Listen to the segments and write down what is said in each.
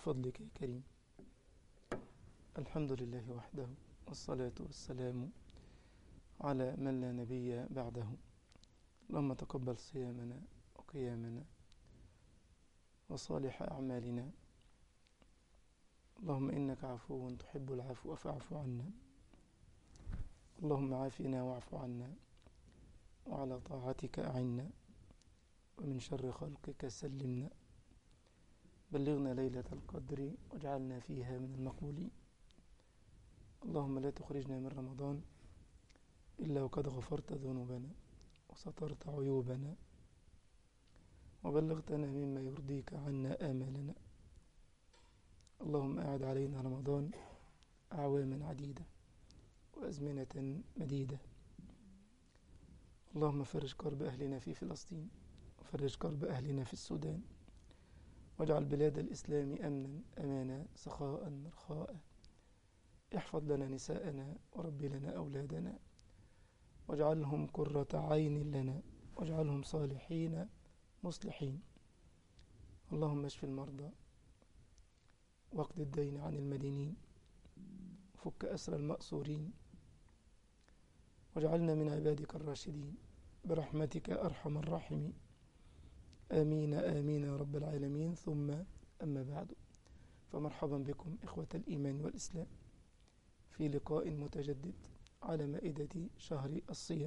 بفضلك يا كريم الحمد لله وحده والصلاة والسلام على من لا نبي بعده اللهم تقبل صيامنا وقيامنا وصالح أعمالنا اللهم إنك عفو تحب العفو فاعف عنا اللهم عافنا واعف عنا وعلى طاعتك أعنا ومن شر خلقك سلمنا بلغنا ليلة القدر واجعلنا فيها من المقبولين اللهم لا تخرجنا من رمضان إلا وقد غفرت ذنوبنا وسترت عيوبنا وبلغتنا مما يرضيك عنا آمالنا اللهم أعد علينا رمضان أعواما عديدة وأزمنة مديدة اللهم فرج كرب أهلنا في فلسطين وفرج كرب أهلنا في السودان واجعل بلاد الإسلام أمنا أمانا سخاء رخاء احفظ لنا نساءنا ورب لنا أولادنا واجعلهم قرة عين لنا واجعلهم صالحين مصلحين اللهم اشف المرضى واقض الدين عن المدينين وفك أسر المأسورين واجعلنا من عبادك الراشدين برحمتك أرحم الراحمين آمين آمين يا رب العالمين ثم أما بعد فمرحبا بكم إخوة الإيمان والإسلام في لقاء متجدد على مائدة شهر الصيام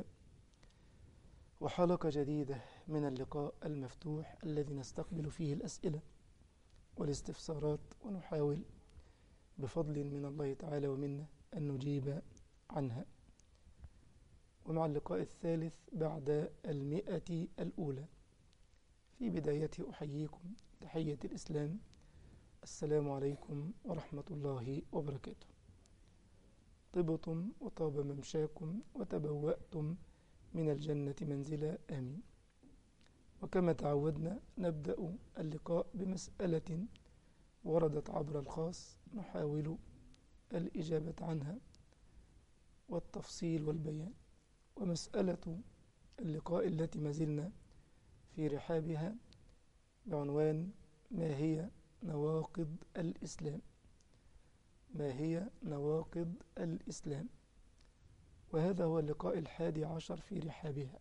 وحلقة جديدة من اللقاء المفتوح الذي نستقبل فيه الأسئلة والاستفسارات ونحاول بفضل من الله تعالى ومنا أن نجيب عنها ومع اللقاء الثالث بعد المئة الأولى في بدايته أحييكم تحية الإسلام السلام عليكم ورحمة الله وبركاته طبتم وطاب ممشاكم وتبوأتم من الجنة منزلا آمين وكما تعودنا نبدأ اللقاء بمسألة وردت عبر الخاص نحاول الإجابة عنها والتفصيل والبيان ومسألة اللقاء التي ما زلنا في رحابها بعنوان ما هي نواقض الإسلام ما هي نواقض الإسلام وهذا هو اللقاء الحادي عشر في رحابها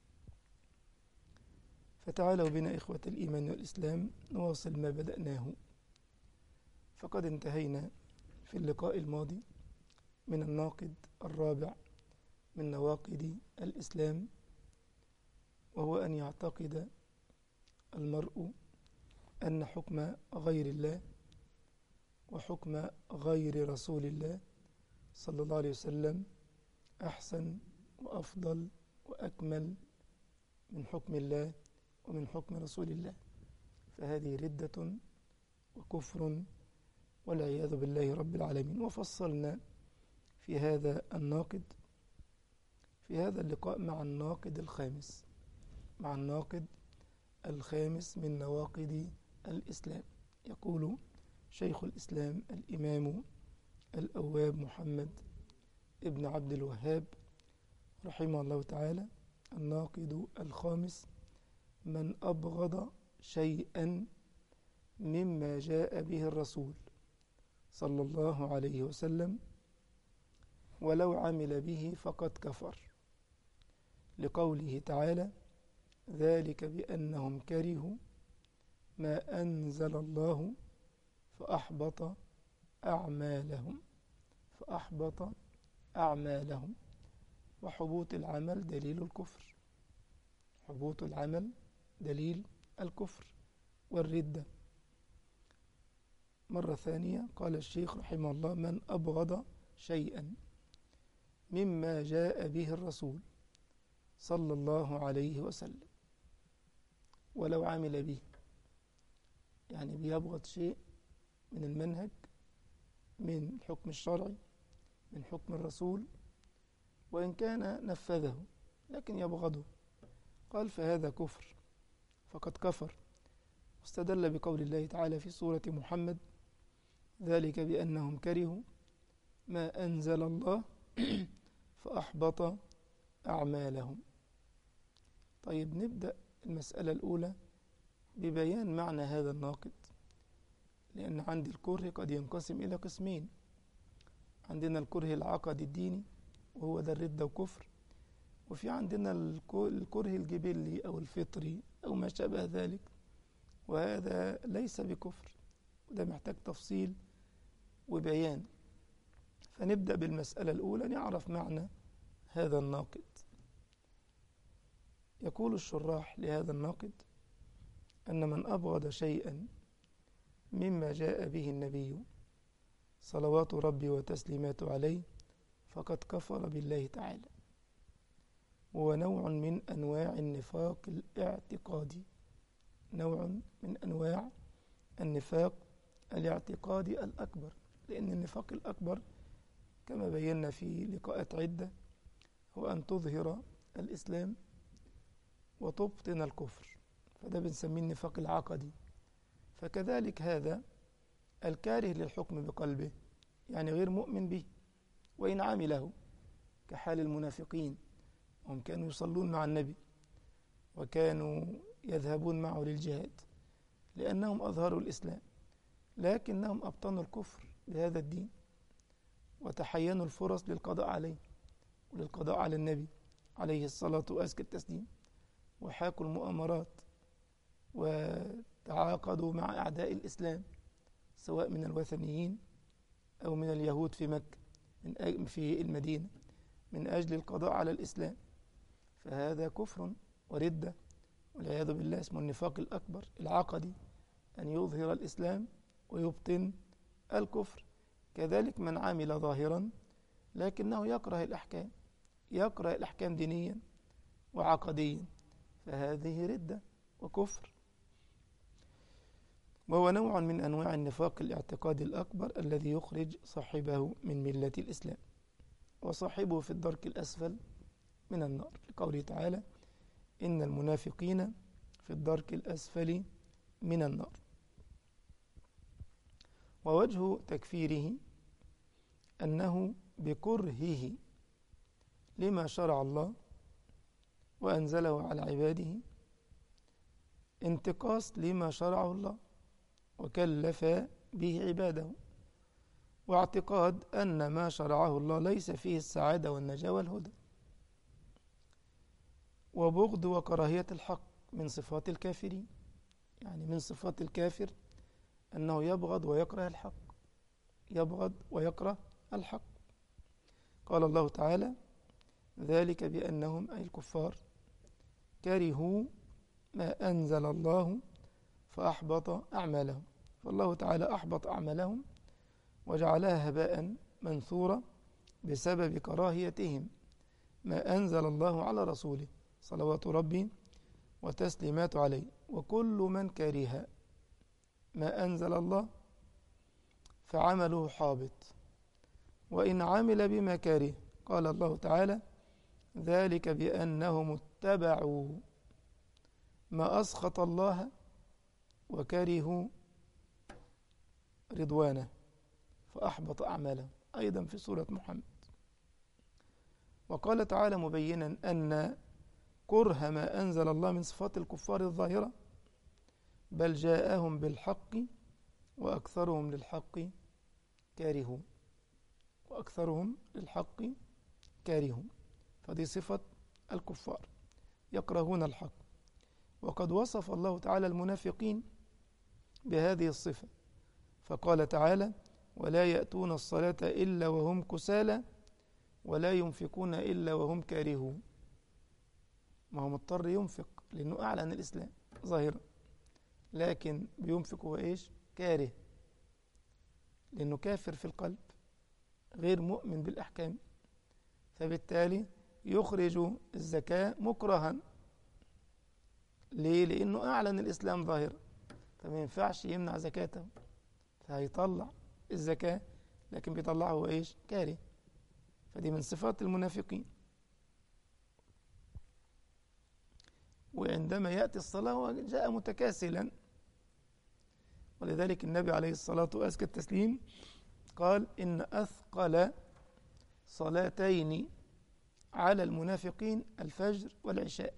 فتعالوا بنا إخوة الإيمان والإسلام نواصل ما بدأناه فقد انتهينا في اللقاء الماضي من الناقد الرابع من نواقض الإسلام وهو أن يعتقد المرء أن حكم غير الله وحكم غير رسول الله صلى الله عليه وسلم أحسن وأفضل وأكمل من حكم الله ومن حكم رسول الله فهذه ردة وكفر والعياذ بالله رب العالمين وفصلنا في هذا الناقد في هذا اللقاء مع الناقد الخامس مع الناقد الخامس من نواقض الإسلام يقول شيخ الإسلام الإمام الأواب محمد ابن عبد الوهاب رحمه الله تعالى الناقد الخامس من أبغض شيئا مما جاء به الرسول صلى الله عليه وسلم ولو عمل به فقد كفر لقوله تعالى ذلك بأنهم كرهوا ما أنزل الله فأحبط أعمالهم فأحبط أعمالهم وحبوط العمل دليل الكفر حبوط العمل دليل الكفر والردة مرة ثانية قال الشيخ رحمه الله من أبغض شيئا مما جاء به الرسول صلى الله عليه وسلم ولو عمل به يعني بيبغض شيء من المنهج من الحكم الشرعي من حكم الرسول وإن كان نفذه لكن يبغضه قال فهذا كفر فقد كفر واستدل بقول الله تعالى في سورة محمد ذلك بأنهم كرهوا ما أنزل الله فأحبط أعمالهم طيب نبدأ المسألة الأولى ببيان معنى هذا الناقد لأن عندي الكره قد ينقسم إلى قسمين عندنا الكره العقدي الديني وهو ده الردة وكفر وفي عندنا الكره الجبلي أو الفطري أو ما شابه ذلك وهذا ليس بكفر ده محتاج تفصيل وبيان فنبدأ بالمسألة الأولى نعرف معنى هذا الناقد يقول الشراح لهذا الناقد أن من أبغض شيئا مما جاء به النبي صلوات ربي وتسليماته عليه فقد كفر بالله تعالى وهو نوع من أنواع النفاق الاعتقادي نوع من أنواع النفاق الاعتقادي الأكبر لأن النفاق الأكبر كما بينا في لقاءات عدة هو أن تظهر الإسلام وتبطن الكفر فده بنسميه النفاق العقدي فكذلك هذا الكاره للحكم بقلبه يعني غير مؤمن به وإن عمله كحال المنافقين هم كانوا يصلون مع النبي وكانوا يذهبون معه للجهاد لأنهم أظهروا الإسلام لكنهم أبطنوا الكفر بهذا الدين وتحينوا الفرص للقضاء عليه وللقضاء على النبي عليه الصلاة وأزكى التسليم وحاكوا المؤامرات وتعاقدوا مع أعداء الإسلام سواء من الوثنيين أو من اليهود في مكة من في المدينة من أجل القضاء على الإسلام فهذا كفر وردة والعياذ بالله اسمه النفاق الأكبر العقدي أن يظهر الإسلام ويبطن الكفر كذلك من عمل ظاهرا لكنه يكره الأحكام يكره الأحكام دينيا وعقديا فهذه ردة وكفر وهو نوع من أنواع النفاق الاعتقادي الأكبر الذي يخرج صاحبه من ملة الإسلام وصاحبه في الدرك الأسفل من النار لقوله تعالى إن المنافقين في الدرك الأسفل من النار ووجه تكفيره أنه بكرهه لما شرع الله وأنزله على عباده انتقاص لما شرعه الله وكلف به عباده واعتقاد أن ما شرعه الله ليس فيه السعادة والنجاة والهدى وبغض وكراهية الحق من صفات الكافرين يعني من صفات الكافر أنه يبغض ويكره الحق يبغض ويكره الحق قال الله تعالى ذلك بأنهم أي الكفار كرهوا ما أنزل الله فأحبط أعمالهم فالله تعالى أحبط أعمالهم وجعلها هباء منثورا بسبب كراهيتهم ما أنزل الله على رسوله صلوات ربي وتسليمات عليه وكل من كره ما أنزل الله فعمله حابط وإن عمل بما كره قال الله تعالى ذلك بأنهم اتبعوا ما أسخط الله وكرهوا رضوانه فأحبط أعمالهم أيضا في سورة محمد وقال تعالى مبينا أن كره ما أنزل الله من صفات الكفار الظاهرة بل جاءهم بالحق وأكثرهم للحق كارهون وأكثرهم للحق كارهون فدي صفة الكفار يكرهون الحق وقد وصف الله تعالى المنافقين بهذه الصفة فقال تعالى ولا يأتون الصلاة إلا وهم كسالى ولا ينفقون إلا وهم كارهون ما هو مضطر ينفق لأنه أعلن الإسلام ظاهرا لكن بينفق هو إيش كاره لأنه كافر في القلب غير مؤمن بالأحكام فبالتالي يخرج الزكاة مكرها ليه؟ لأنه أعلن الإسلام ظاهرا فما ينفعش يمنع زكاته فهيطلع الزكاة لكن بيطلعه هو إيش؟ كاره فدي من صفات المنافقين وعندما يأتي الصلاة هو جاء متكاسلا ولذلك النبي عليه الصلاة وأزكى التسليم قال إن أثقل صلاتين على المنافقين الفجر والعشاء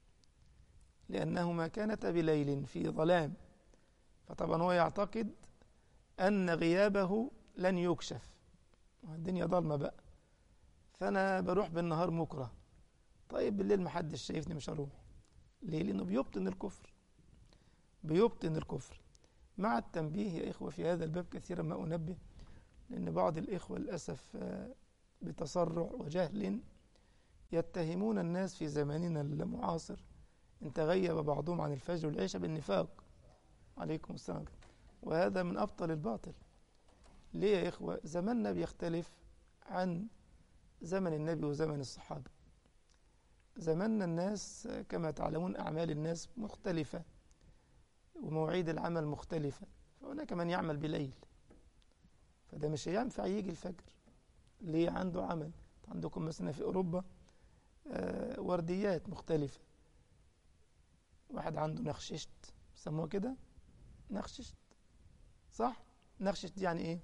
لأنهما كانتا بليل في ظلام فطبعا هو يعتقد أن غيابه لن يكشف الدنيا ضلمة بقى فأنا بروح بالنهار مكره طيب بالليل محدش شايفني مش هروح ليه؟ لأنه بيبطن الكفر بيبطن الكفر مع التنبيه يا إخوة في هذا الباب كثيرا ما أنبه لأن بعض الإخوة للأسف بتسرع وجهل يتهمون الناس في زماننا المعاصر إن تغيب بعضهم عن الفجر والعشاء بالنفاق عليكم السلام وهذا من أبطل الباطل ليه يا إخوة زماننا بيختلف عن زمن النبي وزمن الصحابة زماننا الناس كما تعلمون أعمال الناس مختلفة ومواعيد العمل مختلفة فهناك من يعمل بليل فده مش هينفع يجي الفجر ليه عنده عمل عندكم مثلا في أوروبا آه ورديات مختلفة واحد عنده نخششت بيسموها كده نخششت صح نخششت يعني ايه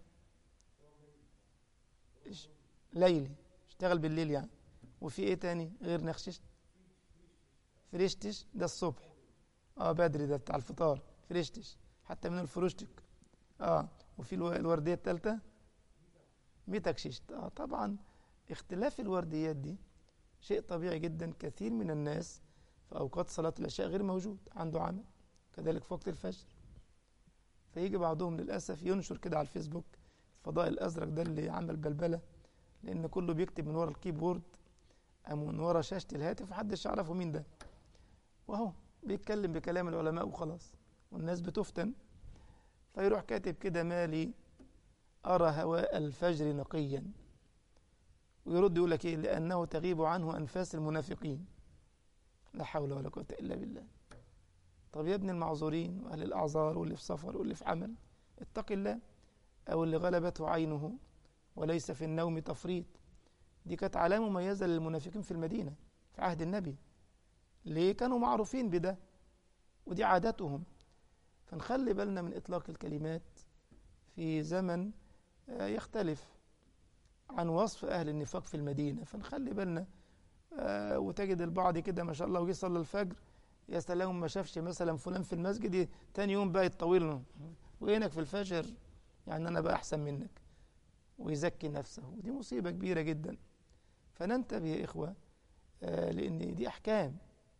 ليلي اشتغل بالليل يعني وفي ايه تاني غير نخششت فريشتش ده الصبح اه بدري ده بتاع الفطار فريشتش حتى من الفروشتك اه وفي الورديه الثالثه ميتاكشيشت اه طبعا اختلاف الورديات دي شيء طبيعي جدا كثير من الناس في اوقات صلاه العشاء غير موجود عنده عمل كذلك في وقت الفجر فيجي بعضهم للاسف ينشر كده على الفيسبوك الفضاء الازرق ده اللي عمل بلبله لان كله بيكتب من ورا الكيبورد او من ورا شاشه الهاتف محدش يعرفه مين ده وهو بيتكلم بكلام العلماء وخلاص والناس بتفتن فيروح كاتب كده مالي أرى هواء الفجر نقيا ويرد يقول لك إيه لأنه تغيب عنه أنفاس المنافقين لا حول ولا قوة إلا بالله طب يا ابن المعذورين وأهل الأعذار واللي في سفر واللي في عمل اتق الله أو اللي غلبته عينه وليس في النوم تفريط دي كانت علامة مميزة للمنافقين في المدينة في عهد النبي ليه كانوا معروفين بده ودي عاداتهم فنخلي بالنا من إطلاق الكلمات في زمن يختلف عن وصف أهل النفاق في المدينة فنخلي بالنا وتجد البعض كده ما شاء الله وجي صلى الفجر يا سلام ما شافش مثلا فلان في المسجد تاني يوم بقى يطول وينك في الفجر يعني أنا بقى أحسن منك ويزكي نفسه ودي مصيبة كبيرة جدا فننتبه يا إخوة لأن دي أحكام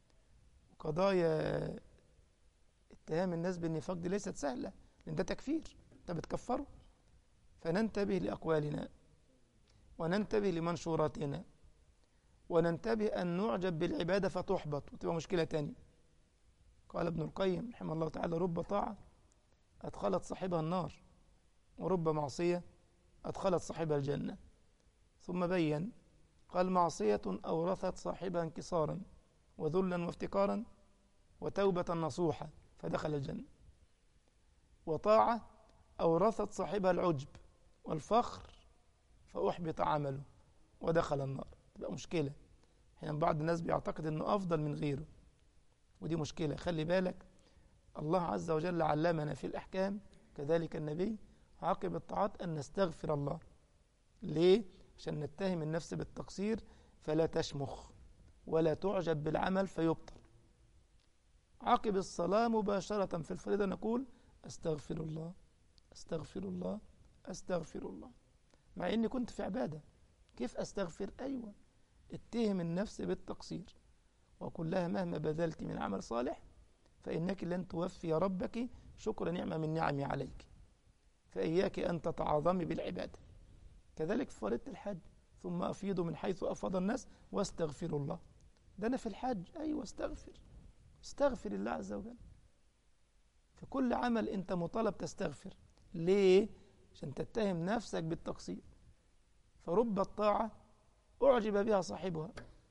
قضايا اتهام الناس بالنفاق دي ليست سهلة لأن ده تكفير أنت بتكفره فننتبه لأقوالنا وننتبه لمنشوراتنا وننتبه أن نعجب بالعبادة فتحبط وتبقى مشكلة تانية قال ابن القيم رحمه الله تعالى رب طاعة أدخلت صاحبها النار ورب معصية أدخلت صاحبها الجنة ثم بين قال معصية أورثت صاحبها انكسارا وذلا وافتقارا وتوبة نصوحة فدخل الجنة وطاعة أورثت صاحبها العجب والفخر فأحبط عمله ودخل النار تبقى مشكلة حين بعض الناس بيعتقد أنه أفضل من غيره ودي مشكلة خلي بالك الله عز وجل علمنا في الأحكام كذلك النبي عقب الطاعات أن نستغفر الله ليه؟ عشان نتهم النفس بالتقصير فلا تشمخ ولا تعجب بالعمل فيبطل عقب الصلاة مباشرة في الفريضة نقول أستغفر الله أستغفر الله أستغفر الله مع إني كنت في عبادة كيف أستغفر أيوة اتهم النفس بالتقصير وقل لها مهما بذلت من عمل صالح فإنك لن توفي ربك شكر نعمة من نعمي عليك فإياك أن تتعاظمي بالعبادة كذلك في فريضة الحج ثم أفيضوا من حيث أفاض الناس واستغفروا الله ده أنا في الحج أيوة استغفر استغفر الله عز وجل في كل عمل أنت مطالب تستغفر ليه؟ عشان تتهم نفسك بالتقصير فرب الطاعة أعجب بها صاحبها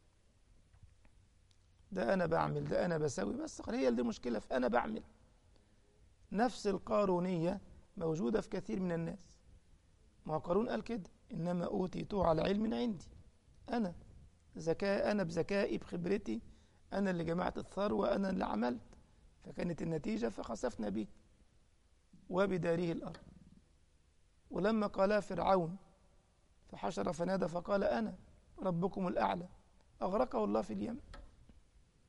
ده أنا بعمل ده أنا بسوي بس هي دي مشكلة في أنا بعمل نفس القارونية موجودة في كثير من الناس ما قارون قال كده إنما أوتيته على علم عندي أنا ذكاء أنا بذكائي بخبرتي أنا اللي جمعت الثروة أنا اللي عملت فكانت النتيجة فخسفنا به وبداره الأرض ولما قالها فرعون فحشر فنادى فقال أنا ربكم الأعلى أغرقه الله في اليم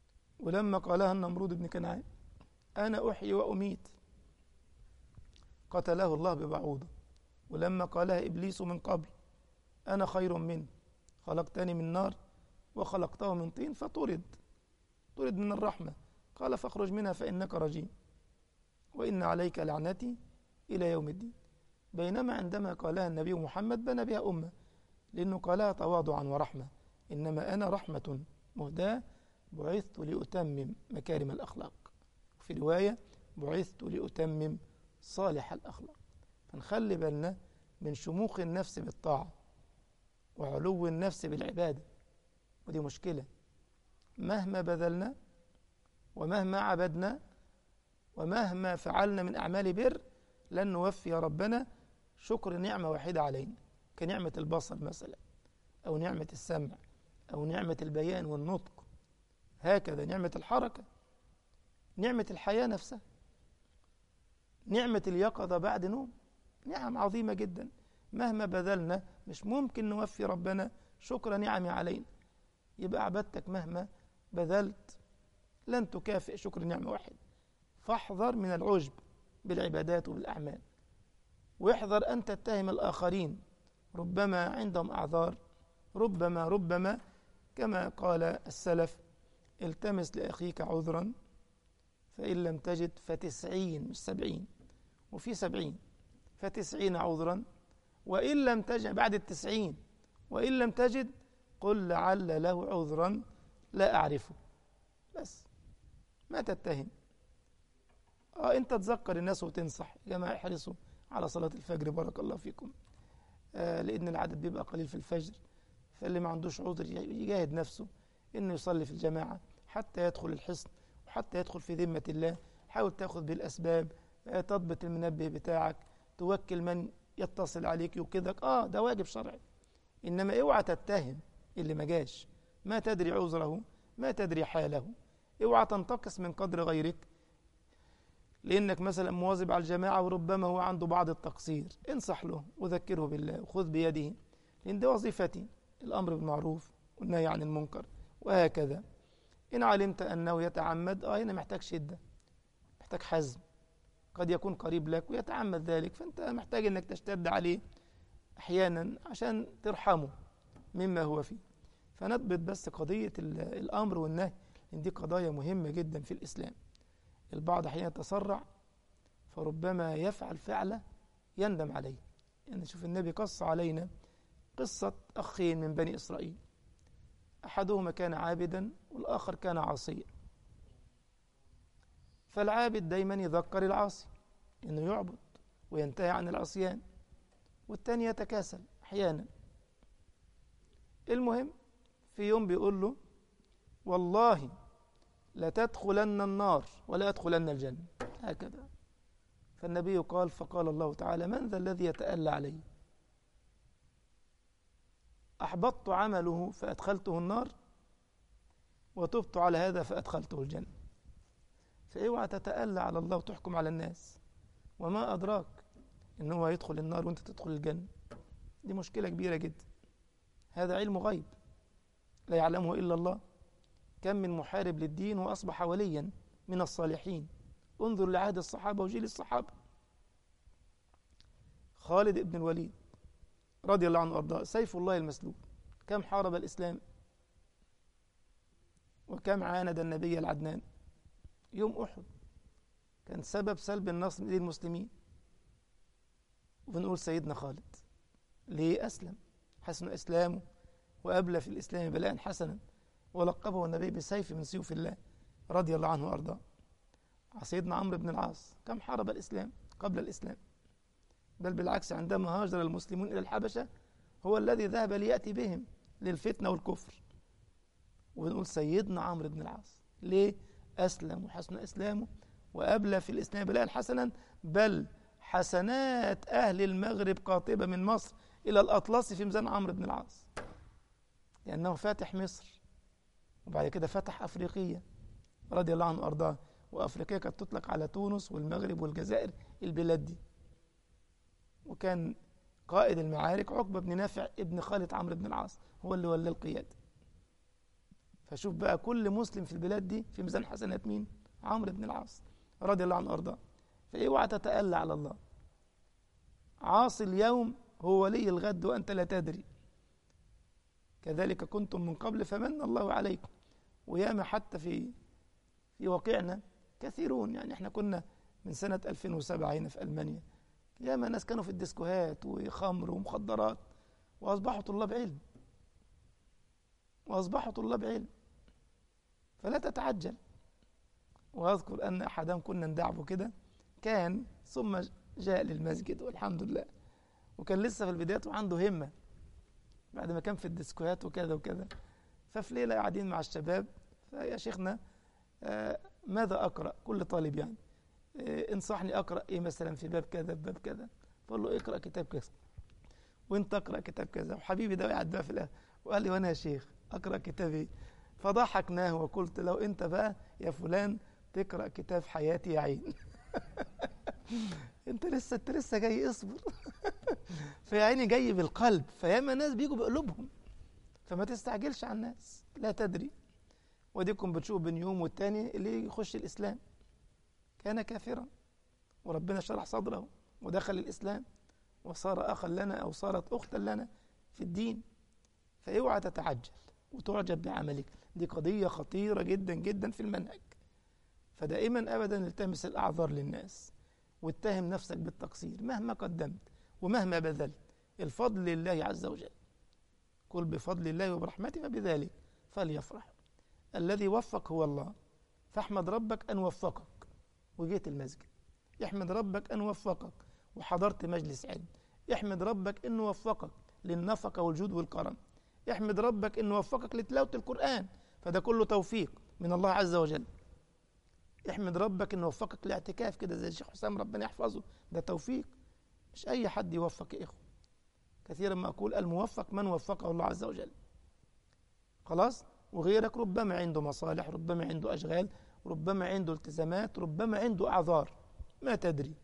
ولما قالها النمرود بن كنعان أنا أحيي وأميت قتله الله ببعوضة ولما قالها إبليس من قبل أنا خير منه خلقتني من نار وخلقته من طين فطرد طرد من الرحمة قال فاخرج منها فإنك رجيم وإن عليك لعنتي إلى يوم الدين بينما عندما قالها النبي محمد بنى بها أمة لأنه قالها تواضعا ورحمة إنما أنا رحمة مهداة بعثت لأتمم مكارم الأخلاق في رواية بعثت لأتمم صالح الأخلاق فنخلي بالنا من شموخ النفس بالطاعة وعلو النفس بالعبادة ودي مشكلة مهما بذلنا ومهما عبدنا ومهما فعلنا من أعمال بر لن نوفي ربنا شكر نعمة واحدة علينا كنعمة البصر مثلا أو نعمة السمع أو نعمة البيان والنطق هكذا نعمة الحركة نعمة الحياة نفسها نعمة اليقظة بعد نوم نعم عظيمة جدا مهما بذلنا مش ممكن نوفي ربنا شكر نعمه علينا يبقى عبادتك مهما بذلت لن تكافئ شكر نعمة واحد فاحذر من العجب بالعبادات وبالأعمال واحذر أن تتهم الآخرين ربما عندهم أعذار ربما ربما كما قال السلف التمس لأخيك عذرا فإن لم تجد فتسعين مش سبعين وفي سبعين فتسعين عذرا وإن لم تجد بعد التسعين وإن لم تجد قل لعل له عذرا لا أعرفه بس ما تتهم آه أنت تذكر الناس وتنصح يا جماعة احرصوا على صلاة الفجر بارك الله فيكم آه لأن العدد بيبقى قليل في الفجر فاللي ما عندوش عذر يجاهد نفسه إنه يصلي في الجماعة حتى يدخل الحصن وحتى يدخل في ذمة الله حاول تاخذ بالأسباب آه تضبط المنبه بتاعك توكل من يتصل عليك يوكدك آه ده واجب شرعي إنما اوعى تتهم اللي ما جاش ما تدري عذره ما تدري حاله اوعى تنتقص من قدر غيرك لأنك مثلا مواظب على الجماعة وربما هو عنده بعض التقصير انصح له وذكره بالله وخذ بيده لأن دي وظيفتي الأمر بالمعروف والنهي عن المنكر وهكذا إن علمت أنه يتعمد آه هنا محتاج شدة محتاج حزم قد يكون قريب لك ويتعمد ذلك فأنت محتاج أنك تشتد عليه أحيانا عشان ترحمه مما هو فيه فنضبط بس قضية الأمر والنهي لأن دي قضايا مهمة جدا في الإسلام البعض أحيانا يتسرع فربما يفعل فعلة يندم عليه يعني شوف النبي قص علينا قصة أخين من بني إسرائيل أحدهما كان عابدا والآخر كان عاصيا فالعابد دايما يذكر العاصي إنه يعبد وينتهي عن العصيان والتاني يتكاسل أحيانا المهم في يوم بيقول له والله لتدخلن النار ولا يدخلن الجنة هكذا فالنبي قال فقال الله تعالى من ذا الذي يتألى علي أحبطت عمله فأدخلته النار وتبت على هذا فأدخلته الجنة فاوعى تتألى على الله وتحكم على الناس وما أدراك إن هو يدخل النار وأنت تدخل الجنة دي مشكلة كبيرة جدا هذا علم غيب لا يعلمه إلا الله كم من محارب للدين وأصبح وليا من الصالحين انظر لعهد الصحابة وجيل الصحابة خالد بن الوليد رضي الله عنه وارضاه سيف الله المسلول كم حارب الإسلام وكم عاند النبي العدنان يوم أحد كان سبب سلب النصر من المسلمين وبنقول سيدنا خالد ليه أسلم حسن إسلامه وأبلى في الإسلام بلاء حسنا ولقبه النبي بسيف من سيوف الله رضي الله عنه وأرضاه سيدنا عمرو بن العاص كم حارب الإسلام قبل الإسلام بل بالعكس عندما هاجر المسلمون إلى الحبشة هو الذي ذهب ليأتي بهم للفتنة والكفر ونقول سيدنا عمرو بن العاص ليه أسلم وحسن إسلامه وأبلى في الإسلام بلاء حسنا بل حسنات أهل المغرب قاطبة من مصر إلى الأطلس في ميزان عمرو بن العاص لأنه فاتح مصر وبعد كده فتح أفريقيا رضي الله عنه وأرضاه وأفريقيا كانت تطلق على تونس والمغرب والجزائر البلاد دي وكان قائد المعارك عقبة بن نافع ابن خالد عمرو بن العاص هو اللي ولى القيادة فشوف بقى كل مسلم في البلاد دي في ميزان حسنات مين عمرو بن العاص رضي الله عنه وارضاه فاوعى تتألى على الله عاصي اليوم هو ولي الغد وأنت لا تدري كذلك كنتم من قبل فمن الله عليكم وياما حتى في في واقعنا كثيرون يعني احنا كنا من سنة 2007 هنا في ألمانيا ياما ناس كانوا في الديسكوهات وخمر ومخدرات وأصبحوا طلاب علم وأصبحوا طلاب علم فلا تتعجل وأذكر أن أحدهم كنا ندعبه كده كان ثم جاء للمسجد والحمد لله وكان لسه في البدايات وعنده همة بعد ما كان في الديسكوهات وكذا وكذا ففي ليلة قاعدين مع الشباب فيا شيخنا آه ماذا أقرأ كل طالب يعني آه انصحني أقرأ إيه مثلا في باب كذا في باب كذا فقال له اقرأ كتاب كذا وانت اقرأ كتاب كذا وحبيبي ده قاعد بقى في الآخر وقال لي وانا يا شيخ أقرأ كتاب ايه فضحكناه وقلت لو انت بقى يا فلان تقرأ كتاب حياتي يا عين انت لسه انت لسه جاي اصبر فيا عيني جاي بالقلب فياما ناس بيجوا بقلوبهم فما تستعجلش على الناس لا تدري وديكم بتشوف بين يوم والتاني اللي يخش الإسلام كان كافرا وربنا شرح صدره ودخل الإسلام وصار أخا لنا أو صارت أختا لنا في الدين فاوعى تتعجل وتعجب بعملك دي قضية خطيرة جدا جدا في المنهج فدائما أبدا التمس الأعذار للناس واتهم نفسك بالتقصير مهما قدمت ومهما بذلت الفضل لله عز وجل قل بفضل الله وبرحمته فبذلك فليفرح الذي وفق هو الله فاحمد ربك أن وفقك وجيت المسجد احمد ربك أن وفقك وحضرت مجلس علم احمد ربك أنه وفقك للنفقة والجود والكرم احمد ربك أنه وفقك لتلاوة القرآن فده كله توفيق من الله عز وجل احمد ربك انه وفقك لاعتكاف كده زي الشيخ حسام ربنا يحفظه ده توفيق مش اي حد يوفق يا اخوه كثيرا ما اقول الموفق من وفقه الله عز وجل خلاص وغيرك ربما عنده مصالح ربما عنده اشغال ربما عنده التزامات ربما عنده اعذار ما تدري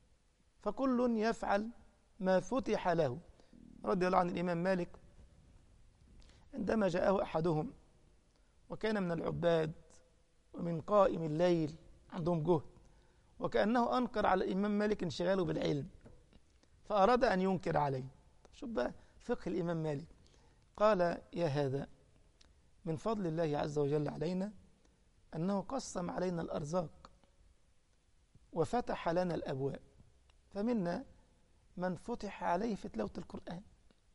فكل يفعل ما فتح له رضي الله عن الامام مالك عندما جاءه احدهم وكان من العباد ومن قائم الليل عندهم جهد وكأنه أنكر على الإمام مالك انشغاله بالعلم فأراد أن ينكر عليه شوف بقى فقه الإمام مالك قال يا هذا من فضل الله عز وجل علينا أنه قسم علينا الأرزاق وفتح لنا الأبواب فمنا من فتح عليه في تلاوة القرآن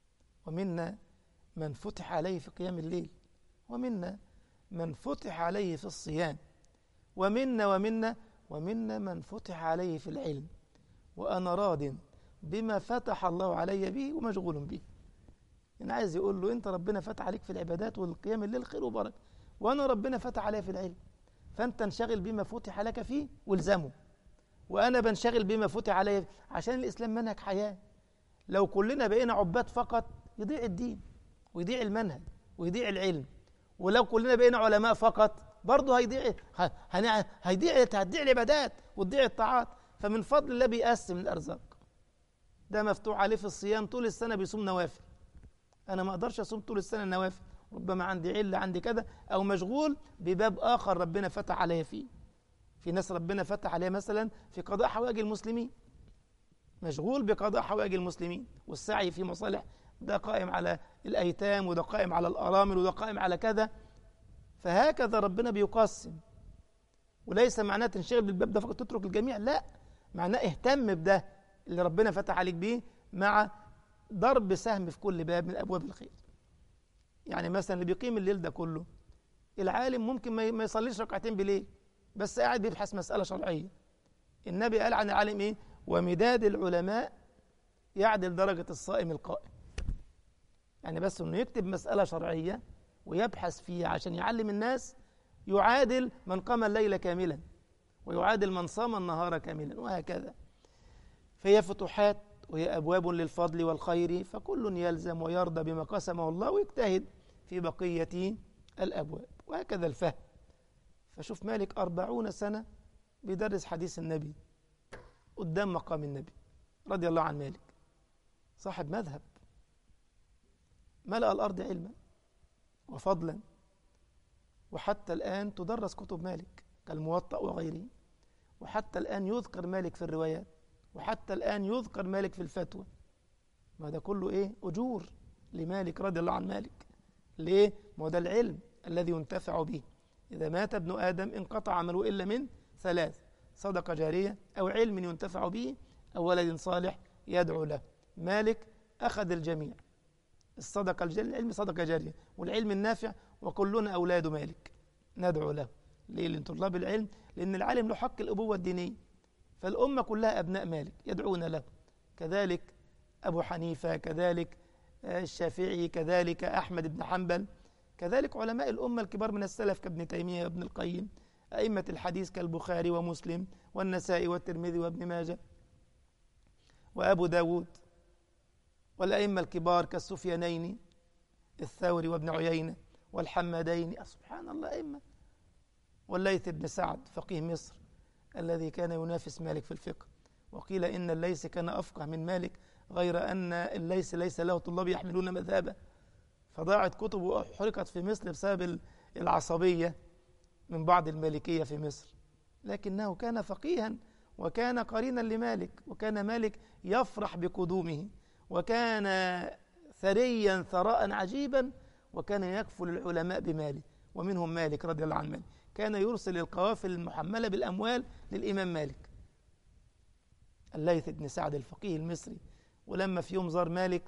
ومنا من فتح عليه في قيام الليل ومنا من فتح عليه في الصيام ومنا ومنا ومنا من فتح عليه في العلم وأنا راض بما فتح الله علي به ومشغول به يعني عايز يقول له أنت ربنا فتح عليك في العبادات والقيام الليل خير وبركة وأنا ربنا فتح علي في العلم فأنت انشغل بما فتح لك فيه والزمه وأنا بنشغل بما فتح علي عشان الإسلام منهج حياة لو كلنا بقينا عباد فقط يضيع الدين ويضيع المنهج ويضيع العلم ولو كلنا بقينا علماء فقط برضه هيضيع هيضيع هتضيع العبادات وتضيع الطاعات فمن فضل الله بيقسم الارزاق ده مفتوح عليه في الصيام طول السنه بيصوم نوافل انا ما اقدرش اصوم طول السنه النوافل ربما عندي عله عندي كذا او مشغول بباب اخر ربنا فتح عليا فيه في ناس ربنا فتح عليها مثلا في قضاء حوائج المسلمين مشغول بقضاء حوائج المسلمين والسعي في مصالح ده قائم على الأيتام وده قائم على الأرامل وده قائم على كذا فهكذا ربنا بيقسم وليس معناه تنشغل بالباب ده فقط تترك الجميع لا معناه اهتم بده اللي ربنا فتح عليك بيه مع ضرب سهم في كل باب من أبواب الخير يعني مثلا اللي بيقيم الليل ده كله العالم ممكن ما يصليش ركعتين بليل بس قاعد بيبحث مسألة شرعية النبي قال عن العالم ايه ومداد العلماء يعدل درجة الصائم القائم يعني بس انه يكتب مسألة شرعية ويبحث فيها عشان يعلم الناس يعادل من قام الليل كاملا ويعادل من صام النهار كاملا وهكذا فهي فتوحات وهي أبواب للفضل والخير فكل يلزم ويرضى بما قسمه الله ويجتهد في بقية الأبواب وهكذا الفهم فشوف مالك أربعون سنة بيدرس حديث النبي قدام مقام النبي رضي الله عن مالك صاحب مذهب ملأ الأرض علما وفضلا وحتى الآن تدرس كتب مالك كالموطأ وغيره وحتى الآن يذكر مالك في الروايات وحتى الآن يذكر مالك في الفتوى ما ده كله إيه أجور لمالك رضي الله عن مالك ليه ما ده العلم الذي ينتفع به إذا مات ابن آدم انقطع عمله إلا من ثلاث صدقة جارية أو علم ينتفع به أو ولد صالح يدعو له مالك أخذ الجميع الصدقة الجارية العلم صدقة جارية والعلم النافع وكلنا أولاد مالك ندعو له ليه لطلاب العلم لأن العالم له حق الأبوة الدينية فالأمة كلها أبناء مالك يدعون له كذلك أبو حنيفة كذلك الشافعي كذلك أحمد بن حنبل كذلك علماء الأمة الكبار من السلف كابن تيمية وابن القيم أئمة الحديث كالبخاري ومسلم والنسائي والترمذي وابن ماجه وأبو داود والأئمة الكبار كالسفيانين الثوري وابن عيينة والحمدين سبحان الله أئمة والليث بن سعد فقيه مصر الذي كان ينافس مالك في الفقه وقيل إن الليث كان أفقه من مالك غير أن الليث ليس له طلاب يحملون مذهبه فضاعت كتب وحرقت في مصر بسبب العصبية من بعض المالكية في مصر لكنه كان فقيها وكان قرينا لمالك وكان مالك يفرح بقدومه وكان ثريا ثراء عجيبا وكان يكفل العلماء بماله ومنهم مالك رضي الله عنه مالك كان يرسل القوافل المحملة بالأموال للإمام مالك الليث بن سعد الفقيه المصري ولما في يوم زار مالك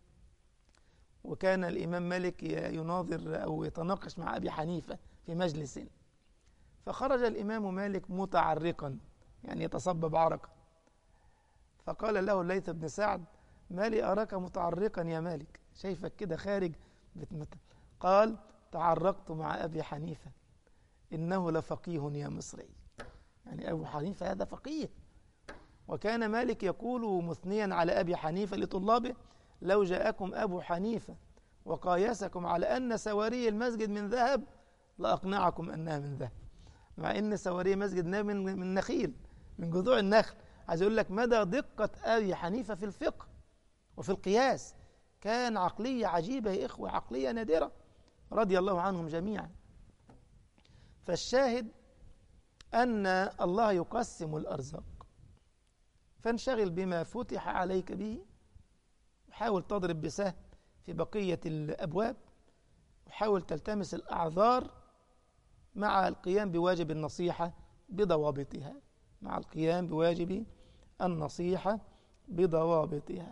وكان الإمام مالك يناظر أو يتناقش مع أبي حنيفة في مجلس فخرج الإمام مالك متعرقا يعني يتصبب عرقا فقال له الليث بن سعد ما لي أراك متعرقا يا مالك شايفك كده خارج بتمت... قال تعرقت مع أبي حنيفة إنه لفقيه يا مصري يعني أبو حنيفة هذا فقيه وكان مالك يقول مثنيا على أبي حنيفة لطلابه لو جاءكم أبو حنيفة وقايسكم على أن سواري المسجد من ذهب لأقنعكم أنها من ذهب مع أن سواري مسجد من من نخيل من جذوع النخل عايز أقول لك مدى دقة أبي حنيفة في الفقه وفي القياس كان عقلية عجيبة يا إخوة عقلية نادرة رضي الله عنهم جميعا فالشاهد أن الله يقسم الأرزاق فانشغل بما فتح عليك به وحاول تضرب بسهم في بقية الأبواب وحاول تلتمس الأعذار مع القيام بواجب النصيحة بضوابطها مع القيام بواجب النصيحة بضوابطها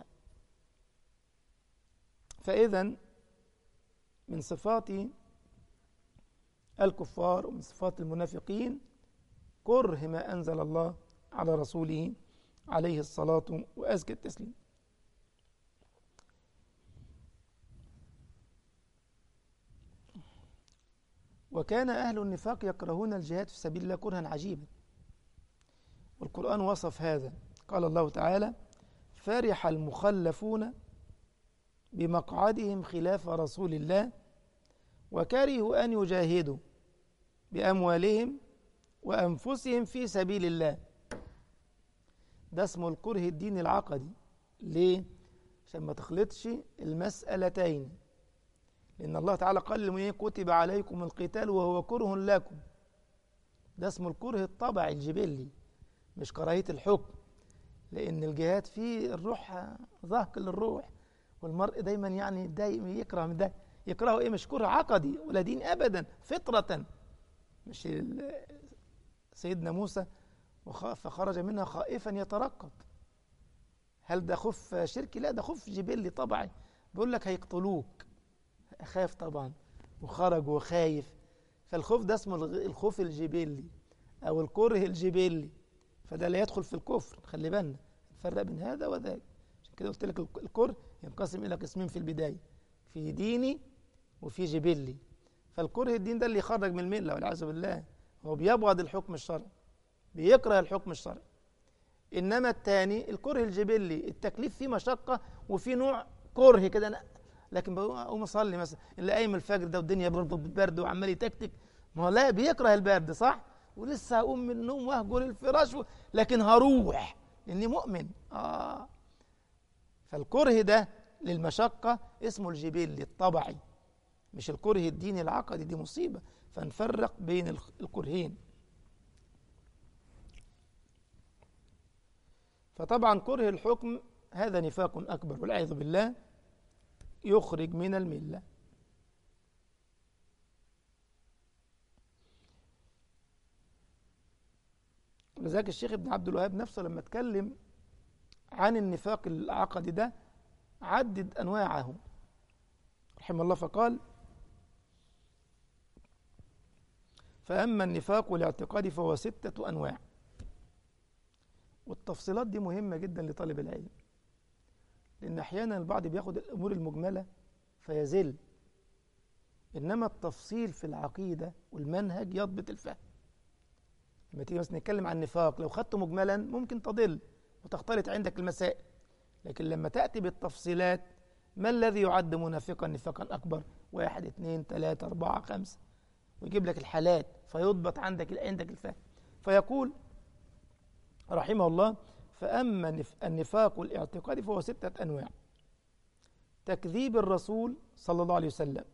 فإذا من صفات الكفار ومن صفات المنافقين كره ما أنزل الله على رسوله عليه الصلاة وأزكى التسليم وكان أهل النفاق يكرهون الجهاد في سبيل الله كرها عجيبا والقرآن وصف هذا قال الله تعالى فرح المخلفون بمقعدهم خلاف رسول الله وكرهوا أن يجاهدوا بأموالهم وأنفسهم في سبيل الله ده اسمه الكره الديني العقدي ليه؟ عشان ما تخلطش المسألتين لأن الله تعالى قال لمن كتب عليكم القتال وهو كره لكم ده اسمه الكره الطبع الجبلي مش كراهية الحكم لأن الجهاد فيه الروح ضهك للروح والمرء دايما يعني دايما يكره من ده يكرهه ايه مش كره عقدي ولا دين ابدا فطرة مش سيدنا موسى فخرج منها خائفا يترقب هل ده خوف شركي لا ده خوف جبلي طبعي بيقول لك هيقتلوك اخاف طبعا وخرج وخايف فالخوف ده اسمه الخوف الجبلي او الكره الجبلي فده لا يدخل في الكفر خلي بالنا نفرق بين هذا وذاك عشان كده قلت لك الكره ينقسم الى قسمين في البدايه في ديني وفي جبلي فالكره الدين ده اللي يخرج من المله والعياذ بالله هو بيبغض الحكم الشرعي بيكره الحكم الشرعي انما الثاني الكره الجبلي التكليف فيه مشقه وفي نوع كره كده أنا لكن بقوم اصلي مثلا اللي قايم الفجر ده والدنيا برد وعمال يتكتك ما هو لا بيكره البرد صح ولسه هقوم من النوم واهجر الفراش و... لكن هروح لاني مؤمن اه فالكره ده للمشقه اسمه الجبلي الطبعي مش الكره الديني العقدي دي مصيبه فنفرق بين الكرهين فطبعا كره الحكم هذا نفاق أكبر والعياذ بالله يخرج من الملة ولذلك الشيخ ابن عبد الوهاب نفسه لما اتكلم عن النفاق العقدي ده عدد أنواعه رحمه الله فقال فأما النفاق الاعتقادي فهو ستة أنواع والتفصيلات دي مهمة جدا لطالب العلم لأن أحيانا البعض بياخد الأمور المجملة فيزل إنما التفصيل في العقيدة والمنهج يضبط الفهم لما تيجي مثلا نتكلم عن النفاق لو خدته مجملا ممكن تضل وتختلط عندك المسائل لكن لما تأتي بالتفصيلات ما الذي يعد منافقا نفاقا أكبر واحد اثنين ثلاثة أربعة خمسة ويجيب لك الحالات فيضبط عندك عندك الفهم فيقول رحمه الله فأما النفاق الاعتقادي فهو ستة أنواع تكذيب الرسول صلى الله عليه وسلم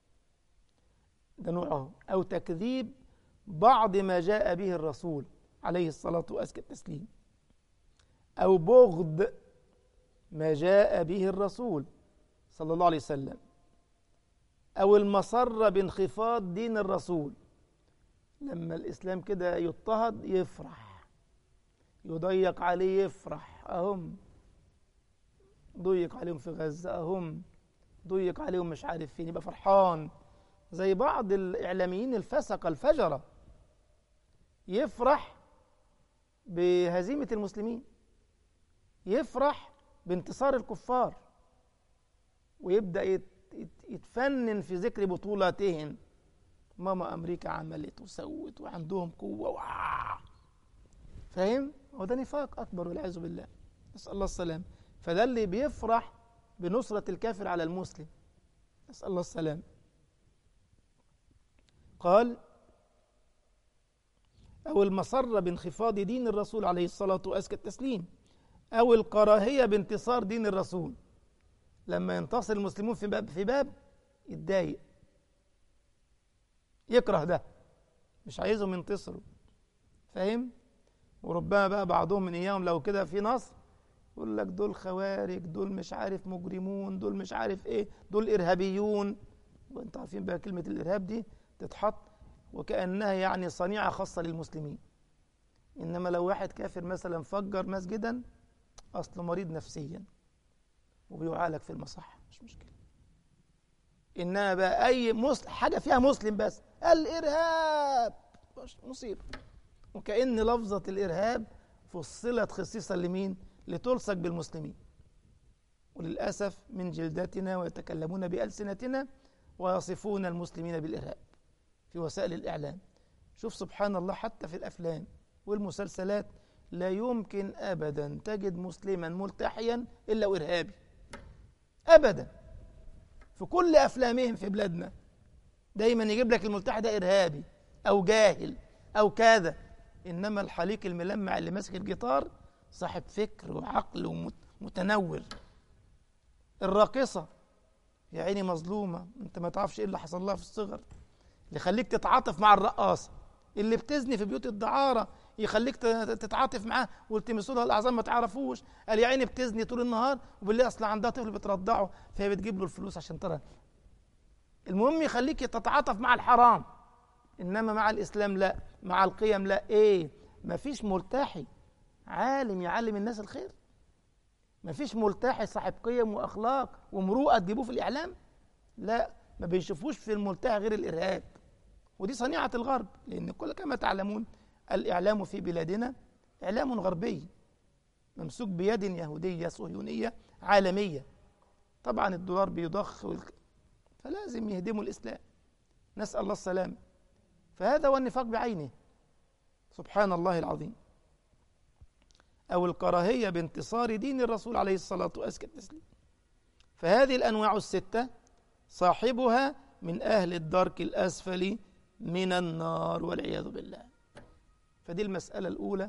ده نوعه أو تكذيب بعض ما جاء به الرسول عليه الصلاة وأزكى التسليم أو بغض ما جاء به الرسول صلى الله عليه وسلم أو المسرة بانخفاض دين الرسول لما الإسلام كده يضطهد يفرح يضيق عليه يفرح أهم ضيق عليهم في غزة أهم ضيق عليهم مش عارف فين يبقى فرحان زي بعض الإعلاميين الفسقة الفجرة يفرح بهزيمة المسلمين يفرح بانتصار الكفار ويبدأ يتفنن في ذكر بطولاتهم ماما أمريكا عملت وسوت وعندهم قوة وعا. فاهم؟ هو ده نفاق أكبر والعياذ بالله نسأل الله السلام فده اللي بيفرح بنصرة الكافر على المسلم نسأل الله السلام قال أو المسرة بانخفاض دين الرسول عليه الصلاة وأزكى التسليم أو الكراهية بانتصار دين الرسول لما ينتصر المسلمون في باب في باب يتضايق يكره ده مش عايزهم ينتصروا فاهم وربما بقى بعضهم من اياهم لو كده في نصر يقول لك دول خوارج دول مش عارف مجرمون دول مش عارف ايه دول ارهابيون وانتوا عارفين بقى كلمه الارهاب دي تتحط وكانها يعني صنيعه خاصه للمسلمين انما لو واحد كافر مثلا فجر مسجدا اصله مريض نفسيا وبيعالج في المصحة مش مشكلة إنما بقى أي مسلم حاجة فيها مسلم بس الإرهاب مصيبة وكأن لفظة الإرهاب فصلت خصيصا لمين؟ لتلصق بالمسلمين وللأسف من جلدتنا ويتكلمون بألسنتنا ويصفون المسلمين بالإرهاب في وسائل الإعلام شوف سبحان الله حتى في الأفلام والمسلسلات لا يمكن أبدا تجد مسلما ملتحيا إلا وإرهابي أبدا في كل أفلامهم في بلادنا دايما يجيب لك الملتحي ده إرهابي أو جاهل أو كذا إنما الحليق الملمع اللي ماسك الجيتار صاحب فكر وعقل ومتنور الراقصة يا عيني مظلومة انت ما تعرفش ايه اللي حصل لها في الصغر اللي يخليك تتعاطف مع الرقاصة اللي بتزني في بيوت الدعارة يخليك تتعاطف معاه والتمسوا لها الاعظام ما تعرفوش قال يا عيني بتزني طول النهار وبالليل اصلا عندها طفل بترضعه فهي بتجيب له الفلوس عشان ترى المهم يخليك تتعاطف مع الحرام انما مع الاسلام لا مع القيم لا ايه مفيش ملتحي عالم يعلم الناس الخير مفيش ملتحي صاحب قيم واخلاق ومروءه تجيبوه في الاعلام لا ما بيشوفوش في الملتحي غير الارهاب ودي صنيعه الغرب لان كل كما تعلمون الإعلام في بلادنا إعلام غربي ممسوك بيد يهودية صهيونية عالمية طبعا الدولار بيضخ والك... فلازم يهدموا الإسلام نسأل الله السلام فهذا هو النفاق بعينه سبحان الله العظيم أو الكراهية بانتصار دين الرسول عليه الصلاة والسلام فهذه الأنواع الستة صاحبها من أهل الدرك الأسفل من النار والعياذ بالله فدي المسألة الأولى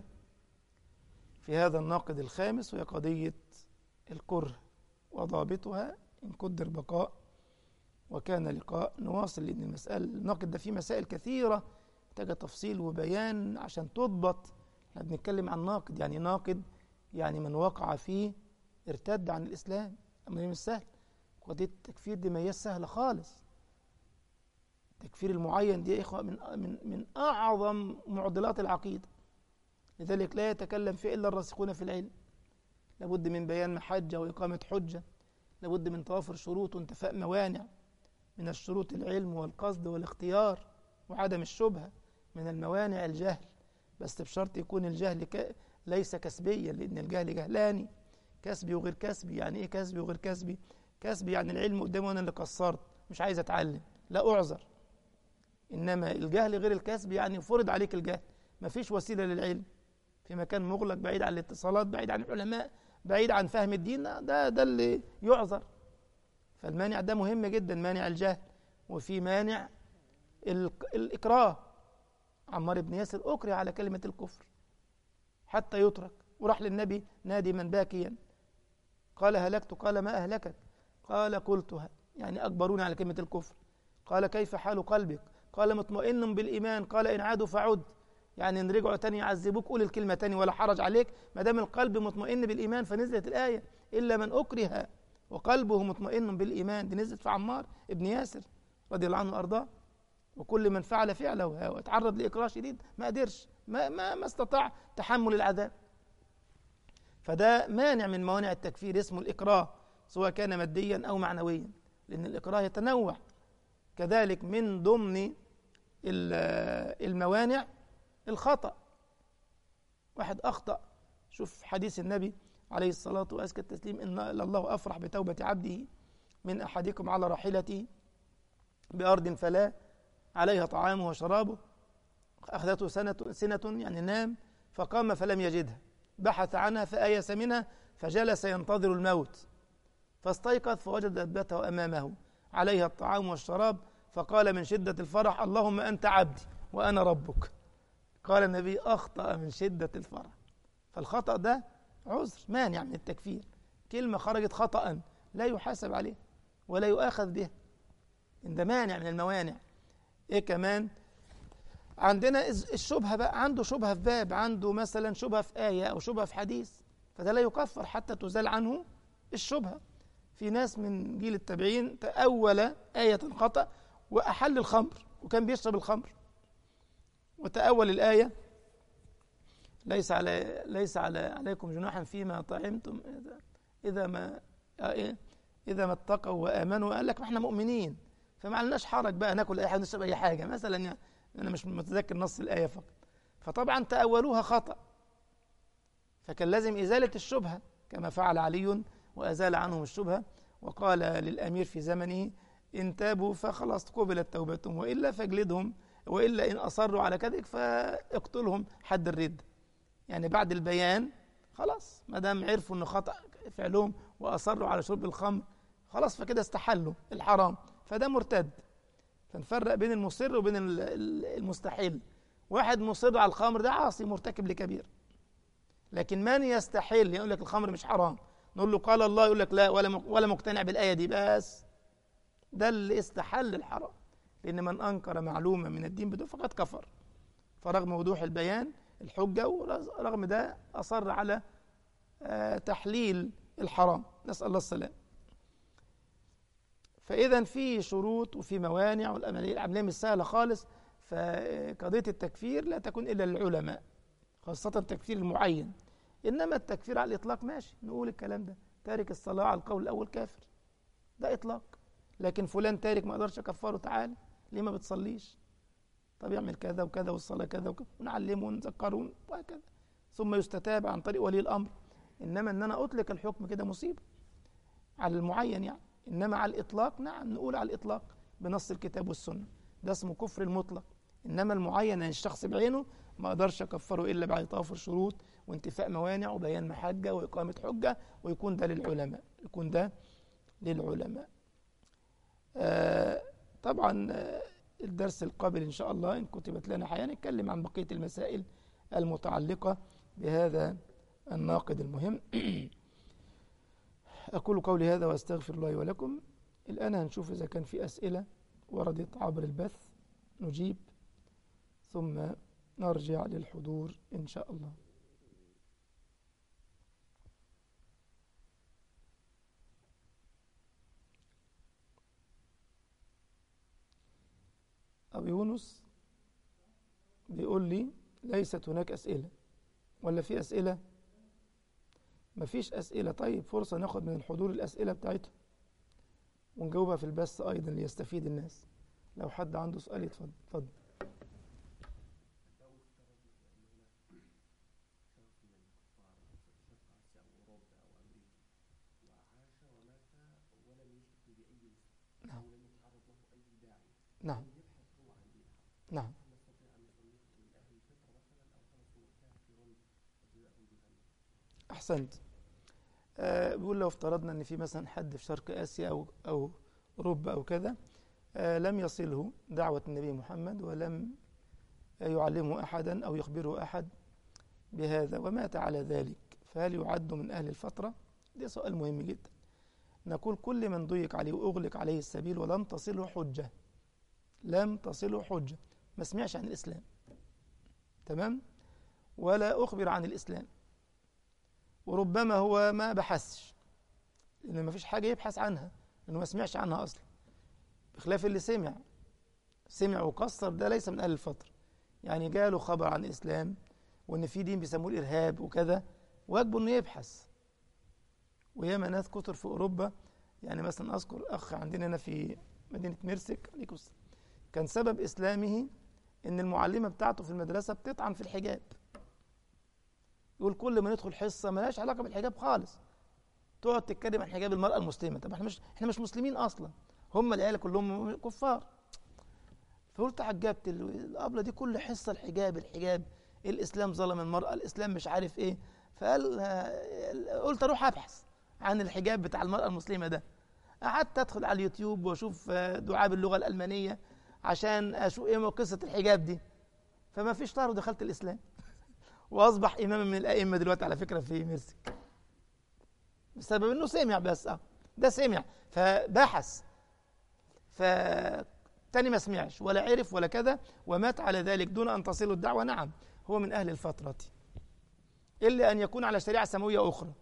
في هذا الناقد الخامس وهي قضية الكره وضابطها إن قدر بقاء وكان لقاء نواصل لأن المسألة الناقد ده فيه مسائل كثيرة محتاجة تفصيل وبيان عشان تضبط احنا بنتكلم عن ناقد يعني ناقد يعني من وقع فيه ارتد عن الإسلام أمر مش سهل قضية التكفير دي ما هي سهلة خالص تكفير المعين دي يا إخوة من, من, من أعظم معضلات العقيدة لذلك لا يتكلم فيه إلا الراسخون في العلم لابد من بيان محجة وإقامة حجة لابد من توافر شروط وانتفاء موانع من الشروط العلم والقصد والاختيار وعدم الشبهة من الموانع الجهل بس بشرط يكون الجهل ك... ليس كسبيا لأن الجهل جهلاني كسبي وغير كسبي يعني إيه كسبي وغير كسبي كسبي يعني العلم قدامي وأنا اللي قصرت مش عايز أتعلم لا أعذر إنما الجهل غير الكسب يعني فرض عليك الجهل مفيش وسيلة للعلم في مكان مغلق بعيد عن الاتصالات بعيد عن العلماء بعيد عن فهم الدين ده ده اللي يعذر فالمانع ده مهم جدا مانع الجهل وفي مانع الإكراه عمار بن ياسر أكره على كلمة الكفر حتى يترك وراح للنبي نادما باكيا قال هلكت قال ما أهلكك قال قلتها يعني أكبروني على كلمة الكفر قال كيف حال قلبك قال مطمئن بالإيمان قال إن عادوا فعد يعني إن رجعوا تاني يعذبوك قول الكلمة تاني ولا حرج عليك ما دام القلب مطمئن بالإيمان فنزلت الآية إلا من أكره وقلبه مطمئن بالإيمان دي نزلت في عمار ابن ياسر رضي الله عنه وأرضاه وكل من فعل فعله وتعرض لإكراه شديد ما قدرش ما, ما, ما استطاع تحمل العذاب فده مانع من موانع التكفير اسمه الإكراه سواء كان ماديا أو معنويا لأن الإكراه يتنوع كذلك من ضمن الموانع الخطأ واحد أخطأ شوف حديث النبي عليه الصلاة وأزكى التسليم إن الله أفرح بتوبة عبده من أحدكم على راحلته بأرض فلا عليها طعامه وشرابه أخذته سنة, سنة يعني نام فقام فلم يجدها بحث عنها فآيس منها فجلس ينتظر الموت فاستيقظ فوجد دابته أمامه عليها الطعام والشراب فقال من شدة الفرح اللهم أنت عبدي وأنا ربك قال النبي أخطأ من شدة الفرح فالخطأ ده عذر مانع من التكفير كلمة خرجت خطأ لا يحاسب عليه ولا يؤاخذ به إن ده مانع من الموانع إيه كمان عندنا الشبهة بقى عنده شبهة في باب عنده مثلا شبهة في آية أو شبهة في حديث فده لا يكفر حتى تزال عنه الشبهة في ناس من جيل التابعين تأول آية خطأ وأحل الخمر وكان بيشرب الخمر وتأول الآية ليس على ليس على عليكم جناحا فيما طعمتم إذا, إذا ما إيه إذا ما اتقوا وآمنوا قال لك ما احنا مؤمنين فما علناش حرج بقى ناكل أي حاجة نشرب أي حاجة مثلا يعني أنا مش متذكر نص الآية فقط فطبعا تأولوها خطأ فكان لازم إزالة الشبهة كما فعل علي وأزال عنهم الشبهة وقال للأمير في زمنه إن تابوا فخلاص قبلت توبتهم وإلا فاجلدهم وإلا إن أصروا على كذلك فاقتلهم حد الرد يعني بعد البيان خلاص ما دام عرفوا أنه خطأ فعلهم وأصروا على شرب الخمر خلاص فكده استحلوا الحرام فده مرتد فنفرق بين المصر وبين المستحيل واحد مصر على الخمر ده عاصي مرتكب لكبير لكن من يستحل يقول لك الخمر مش حرام نقول له قال الله يقول لك لا ولا ولا مقتنع بالآية دي بس ده اللي استحل الحرام لأن من أنكر معلومة من الدين بدون فقد كفر فرغم وضوح البيان الحجة ورغم ده أصر على تحليل الحرام نسأل الله السلام فإذا في شروط وفي موانع والعملية العملية مش سهلة خالص فقضية التكفير لا تكون إلا للعلماء خاصة التكفير المعين إنما التكفير على الإطلاق ماشي نقول الكلام ده تارك الصلاة على القول الأول كافر ده إطلاق لكن فلان تارك ما أقدرش أكفره تعالى ليه ما بتصليش طب يعمل كذا وكذا والصلاة كذا وكذا ونعلمه ونذكره وهكذا ثم يستتاب عن طريق ولي الأمر إنما إن أنا أطلق الحكم كده مصيبة على المعين يعني إنما على الإطلاق نعم نقول على الإطلاق بنص الكتاب والسنة ده اسمه كفر المطلق إنما المعين يعني الشخص بعينه ما أقدرش أكفره إلا بعد توافر شروط وانتفاء موانع وبيان محجة وإقامة حجة ويكون ده للعلماء يكون ده للعلماء آه طبعا الدرس القابل إن شاء الله إن كتبت لنا حياة نتكلم عن بقية المسائل المتعلقة بهذا الناقد المهم أقول قولي هذا وأستغفر الله ولكم الآن هنشوف إذا كان في أسئلة وردت عبر البث نجيب ثم نرجع للحضور إن شاء الله أبو يونس بيقول لي ليست هناك أسئلة ولا في أسئلة مفيش أسئلة طيب فرصة ناخد من الحضور الأسئلة بتاعتهم ونجاوبها في البث أيضا ليستفيد الناس لو حد عنده سؤال يتفضل اتفضل نعم نعم نعم أحسنت آه بيقول لو افترضنا أن في مثلا حد في شرق آسيا أو أو أوروبا أو كذا آه لم يصله دعوة النبي محمد ولم يعلمه أحدا أو يخبره أحد بهذا ومات على ذلك فهل يعد من أهل الفترة؟ ده سؤال مهم جدا نقول كل من ضيق عليه وأغلق عليه السبيل ولم تصله حجة لم تصله حجة ما سمعش عن الإسلام تمام ولا أخبر عن الإسلام وربما هو ما بحثش لأن ما فيش حاجة يبحث عنها لأنه ما سمعش عنها أصلا بخلاف اللي سمع سمع وقصر ده ليس من أهل الفترة يعني جاله خبر عن الإسلام وإن في دين بيسموه الإرهاب وكذا واجبه إنه يبحث وياما ناس كتر في أوروبا يعني مثلا أذكر أخ عندنا هنا في مدينة ميرسك عليكم السلام كان سبب إسلامه إن المعلمة بتاعته في المدرسة بتطعن في الحجاب يقول كل ما ندخل حصة ملهاش علاقة بالحجاب خالص تقعد تتكلم عن حجاب المرأة المسلمة طب احنا مش احنا مش مسلمين أصلا هم العيال كلهم كفار فقلت عجبت الأبلة دي كل حصة الحجاب الحجاب الإسلام ظلم المرأة الإسلام مش عارف إيه فقال قلت أروح أبحث عن الحجاب بتاع المرأة المسلمة ده قعدت أدخل على اليوتيوب وأشوف دعاء باللغة الألمانية عشان أشوف إيه قصة الحجاب دي فما فيش طار ودخلت الإسلام وأصبح إماما من الأئمة دلوقتي على فكرة في ميرسك بسبب إنه سمع بس أه ده سمع فبحث فتاني ما سمعش ولا عرف ولا كذا ومات على ذلك دون أن تصله الدعوة نعم هو من أهل الفترة إلا أن يكون على شريعة سماوية أخرى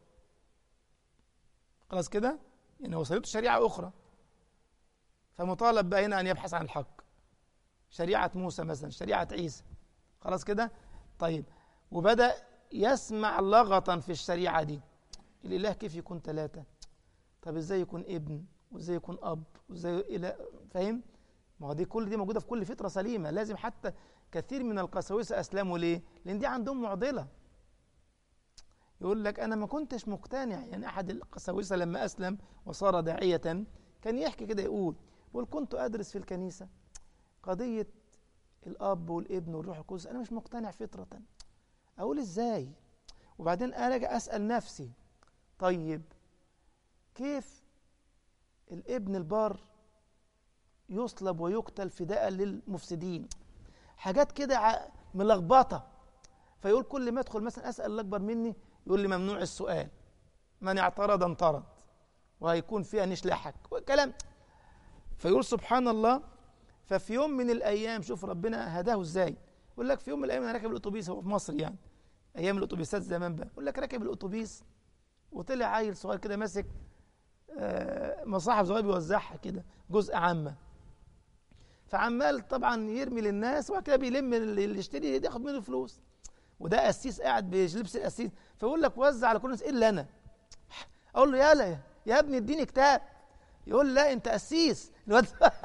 خلاص كده يعني وصلته شريعة أخرى فمطالب بقى هنا أن يبحث عن الحق شريعة موسى مثلا شريعة عيسى خلاص كده طيب وبدأ يسمع لغطا في الشريعة دي الإله كيف يكون ثلاثة طب إزاي يكون ابن وإزاي يكون أب وإزاي إله فاهم ما هو دي كل دي موجودة في كل فطرة سليمة لازم حتى كثير من القساوسة أسلموا ليه لأن دي عندهم معضلة يقول لك أنا ما كنتش مقتنع يعني أحد القساوسة لما أسلم وصار داعية كان يحكي كده يقول يقول كنت أدرس في الكنيسة قضية الأب والابن والروح القدس أنا مش مقتنع فطرة أقول إزاي وبعدين أرجع أسأل نفسي طيب كيف الابن البار يصلب ويقتل فداء للمفسدين حاجات كده ملخبطه فيقول كل ما ادخل مثلا اسال الاكبر مني يقول لي ممنوع السؤال من اعترض انطرد وهيكون فيها نشلحك وكلام فيقول سبحان الله ففي يوم من الايام شوف ربنا هداه ازاي يقول لك في يوم من الايام انا راكب الاتوبيس هو في مصر يعني ايام الاتوبيسات زمان بقى يقول لك راكب الاتوبيس وطلع عيل صغير كده ماسك مصاحف صغير بيوزعها كده جزء عامه فعمال طبعا يرمي للناس وبعد كده بيلم اللي يشتري ياخد منه فلوس وده قسيس قاعد بلبس القسيس فيقول لك وزع على كل الناس الا انا اقول له يالا يا ابني اديني كتاب يقول لا انت قسيس الواد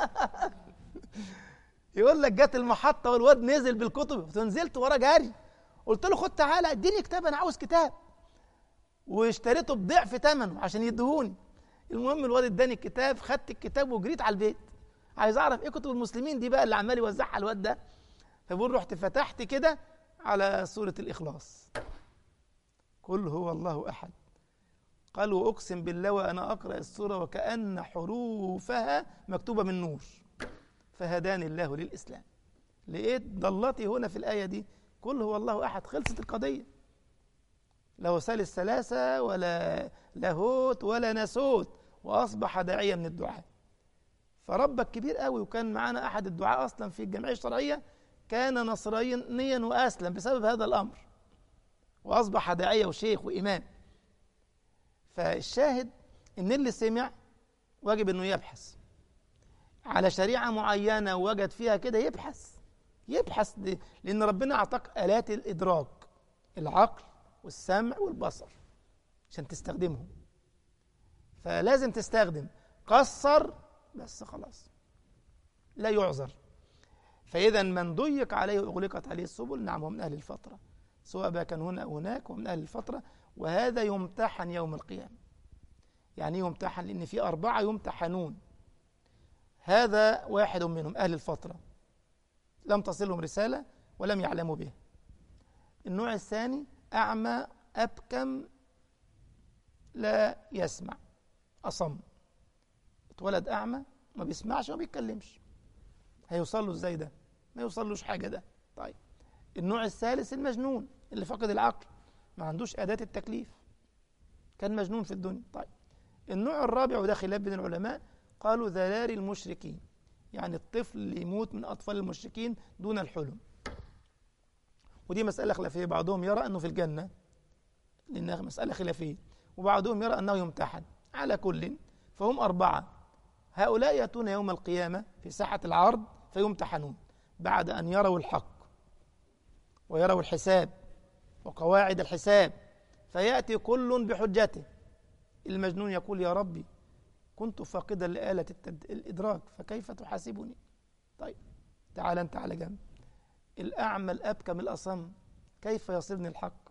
يقول لك جت المحطه والواد نزل بالكتب فنزلت ورا جاري قلت له خد تعالى اديني كتاب انا عاوز كتاب واشتريته بضعف ثمنه عشان يدهوني المهم الواد اداني الكتاب خدت الكتاب وجريت على البيت عايز اعرف ايه كتب المسلمين دي بقى اللي عمال يوزعها الواد ده فبقول رحت فتحت كده على سورة الإخلاص قل هو الله أحد قال وأقسم بالله وأنا أقرأ السورة وكأن حروفها مكتوبة من نور فهداني الله للإسلام لقيت ضلتي هنا في الآية دي قل هو الله أحد خلصت القضية لا ثالث ثلاثة ولا لاهوت ولا ناسوت وأصبح داعية من الدعاء فربك كبير قوي وكان معانا أحد الدعاء أصلا في الجمعية الشرعية كان نصرانيا وأسلم بسبب هذا الأمر وأصبح داعية وشيخ وإمام فالشاهد إن اللي سمع واجب إنه يبحث على شريعة معينة ووجد فيها كده يبحث يبحث دي لأن ربنا أعطاك آلات الإدراك العقل والسمع والبصر عشان تستخدمهم فلازم تستخدم قصر بس خلاص لا يعذر فإذا من ضيق عليه وأغلقت عليه السبل نعم هو من أهل الفترة سواء بقى كان هنا أو هناك ومن أهل الفترة وهذا يمتحن يوم القيامة يعني يمتحن لأن في أربعة يمتحنون هذا واحد منهم أهل الفترة لم تصلهم رسالة ولم يعلموا به النوع الثاني أعمى أبكم لا يسمع أصم اتولد أعمى ما بيسمعش وما بيتكلمش هيوصل له ازاي ده ما يوصلوش حاجة ده طيب النوع الثالث المجنون اللي فقد العقل ما عندوش أداة التكليف كان مجنون في الدنيا طيب النوع الرابع وده خلاف بين العلماء قالوا ذراري المشركين يعني الطفل اللي يموت من أطفال المشركين دون الحلم ودي مسألة خلافية بعضهم يرى أنه في الجنة لأنها مسألة خلافية وبعضهم يرى أنه يمتحن على كل فهم أربعة هؤلاء يأتون يوم القيامة في ساحة العرض فيمتحنون بعد أن يروا الحق ويروا الحساب وقواعد الحساب فيأتي كل بحجته المجنون يقول يا ربي كنت فاقدا لآلة الإدراك فكيف تحاسبني طيب تعال أنت على جنب الأعمى الأبكم الأصم كيف يصلني الحق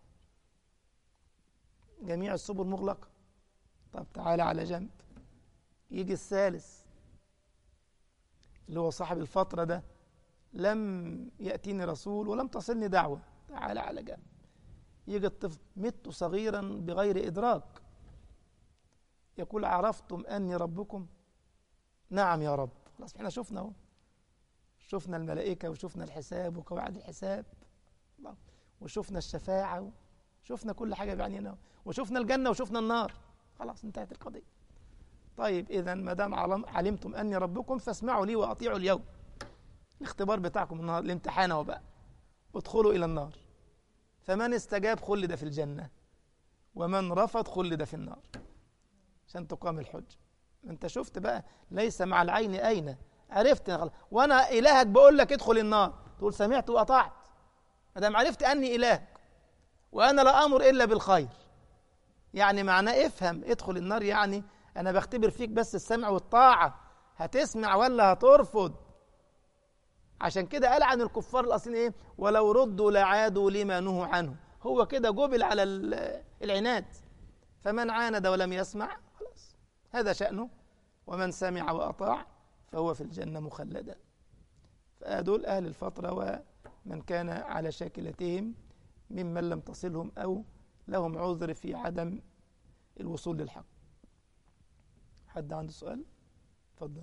جميع السبل مغلقة طب تعال على جنب يجي الثالث اللي هو صاحب الفترة ده لم يأتيني رسول ولم تصلني دعوة تعال على جنب يجي الطفل مت صغيرا بغير إدراك يقول عرفتم أني ربكم نعم يا رب خلاص احنا شفنا اهو شفنا الملائكة وشفنا الحساب وقواعد الحساب وشفنا الشفاعة وشفنا كل حاجة بعينينا وشفنا الجنة وشفنا النار خلاص انتهت القضية طيب إذا ما دام علمتم أني ربكم فاسمعوا لي وأطيعوا اليوم الاختبار بتاعكم النهار الامتحان اهو بقى ادخلوا إلى النار فمن استجاب خلد في الجنة ومن رفض خلد في النار عشان تقام الحجة انت شفت بقى ليس مع العين أين عرفت غلط. وانا إلهك بقول لك ادخل النار تقول سمعت وأطعت ما دام عرفت أني إلهك وأنا لا أمر إلا بالخير يعني معناه افهم ادخل النار يعني أنا بختبر فيك بس السمع والطاعة هتسمع ولا هترفض عشان كده قال عن الكفار الأصلين إيه ولو ردوا لعادوا لما نهوا عنه هو كده جبل على العناد فمن عاند ولم يسمع خلاص هذا شأنه ومن سمع وأطاع فهو في الجنة مخلدا فدول أهل الفترة ومن كان على شاكلتهم ممن لم تصلهم أو لهم عذر في عدم الوصول للحق حد عنده سؤال؟ تفضل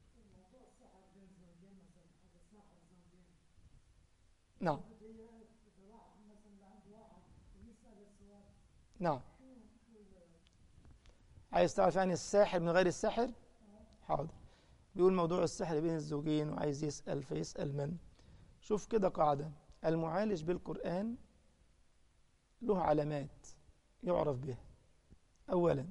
نعم نعم عايز تعرف يعني الساحر من غير الساحر حاضر بيقول موضوع السحر بين الزوجين وعايز يسأل فيسأل من شوف كده قاعدة المعالج بالقرآن له علامات يعرف بها أولا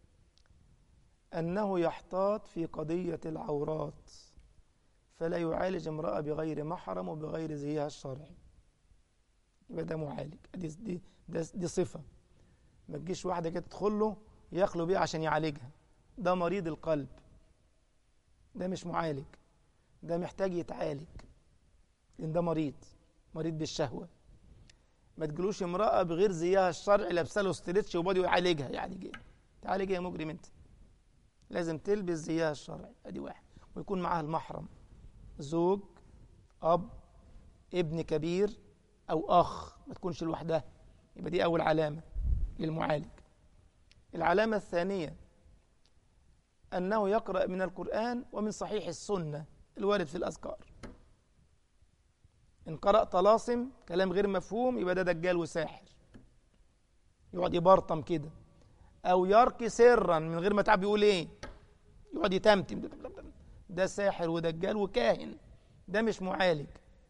أنه يحتاط في قضية العورات فلا يعالج امرأة بغير محرم وبغير زيها الشرعي يبقى ده معالج دي, دي, دي, دي صفة ما تجيش واحدة كده تدخل له يخلو بيها عشان يعالجها ده مريض القلب ده مش معالج ده محتاج يتعالج لأن ده مريض مريض بالشهوة ما تجلوش امرأة بغير زيها الشرعي لابسه له ستريتش وبادي ويعالجها يعالج ايه؟ تعالج ايه يا مجرم انت؟ لازم تلبس زيها الشرعي ادي واحد ويكون معاها المحرم زوج اب ابن كبير او اخ ما تكونش لوحدها يبقى دي اول علامه للمعالج العلامه الثانيه انه يقرا من القران ومن صحيح السنه الوارد في الاذكار ان قرأ طلاسم كلام غير مفهوم يبقى ده دجال وساحر يقعد يبرطم كده او يرقي سرا من غير ما تعب يقول ايه يقعد يتمتم ده ساحر ودجال وكاهن ده مش معالج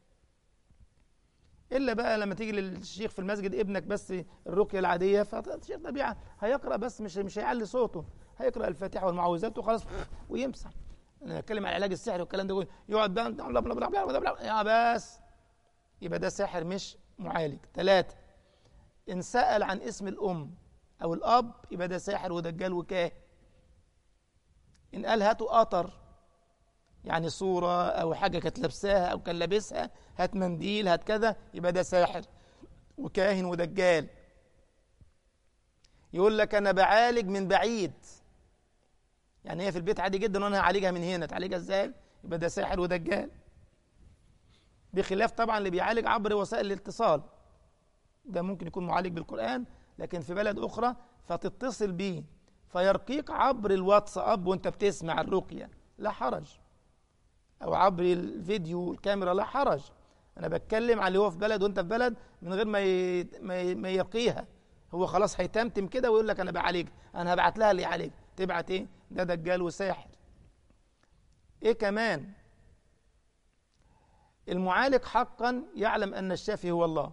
الا بقى لما تيجي للشيخ في المسجد ابنك بس الرقيه العاديه فالشيخ طبيعه هيقرا بس مش مش هيعلي صوته هيقرا الفاتحه والمعوذات وخلاص ويمسح انا بتكلم على علاج السحر والكلام ده يقعد بقى بلا بلا بلا بلا بلا بلا يا بس يبقى ده ساحر مش معالج ثلاثة إن سأل عن اسم الأم أو الأب يبقى ده ساحر ودجال وكاهن إن قال هاتوا قطر يعني صورة أو حاجة كانت لابساها أو كان لابسها هات منديل هات كذا يبقى ده ساحر وكاهن ودجال يقول لك أنا بعالج من بعيد يعني هي في البيت عادي جدا وأنا هعالجها من هنا تعالجها إزاي يبقى ده ساحر ودجال بخلاف طبعا اللي بيعالج عبر وسائل الاتصال ده ممكن يكون معالج بالقرآن لكن في بلد أخرى فتتصل بيه فيرقيك عبر الواتساب وانت بتسمع الرقية لا حرج أو عبر الفيديو الكاميرا لا حرج أنا بتكلم على اللي هو في بلد وانت في بلد من غير ما ي... ما, ي... ما يرقيها هو خلاص هيتمتم كده ويقول لك أنا بعالج أنا هبعت لها اللي يعالج تبعت إيه ده دجال وساحر إيه كمان المعالج حقا يعلم أن الشافي هو الله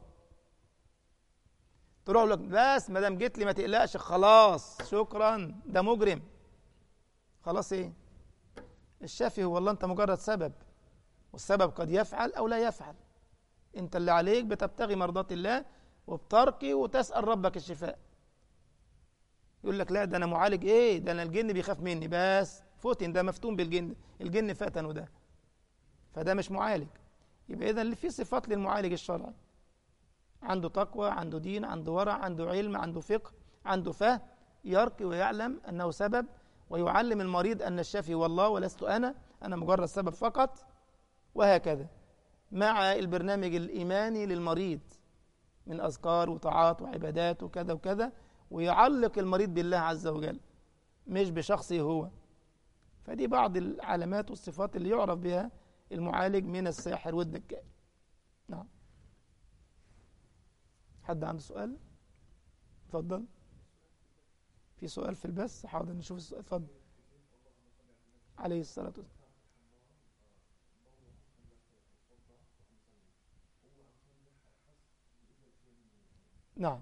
تروح لك بس ما دام جيت لي ما تقلقش خلاص شكرا ده مجرم خلاص ايه الشافي هو الله انت مجرد سبب والسبب قد يفعل او لا يفعل انت اللي عليك بتبتغي مرضات الله وبترقي وتسال ربك الشفاء يقول لك لا ده انا معالج ايه ده انا الجن بيخاف مني بس فتن ده مفتون بالجن الجن فتنه ده فده مش معالج يبقى اذا اللي فيه صفات للمعالج الشرعي عنده تقوى عنده دين عنده ورع عنده علم عنده فقه عنده فهم يرقي ويعلم أنه سبب ويعلم المريض أن الشافي هو الله ولست أنا أنا مجرد سبب فقط وهكذا مع البرنامج الإيماني للمريض من أذكار وطاعات وعبادات وكذا وكذا ويعلق المريض بالله عز وجل مش بشخصه هو فدي بعض العلامات والصفات اللي يعرف بها المعالج من الساحر والدجال نعم حد عنده سؤال اتفضل في سؤال في البث حاضر نشوف السؤال اتفضل عليه الصلاة والسلام نعم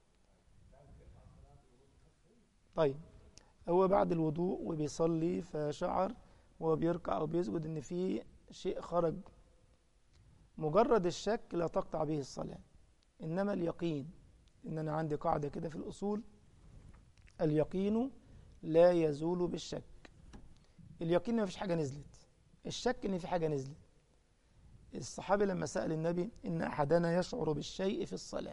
طيب هو بعد الوضوء وبيصلي فشعر وهو بيركع أو بيسجد إن في شيء خرج مجرد الشك لا تقطع به الصلاة إنما اليقين إن أنا عندي قاعدة كده في الأصول اليقين لا يزول بالشك اليقين ما فيش حاجة نزلت الشك إن في حاجة نزلت الصحابي لما سأل النبي إن أحدنا يشعر بالشيء في الصلاة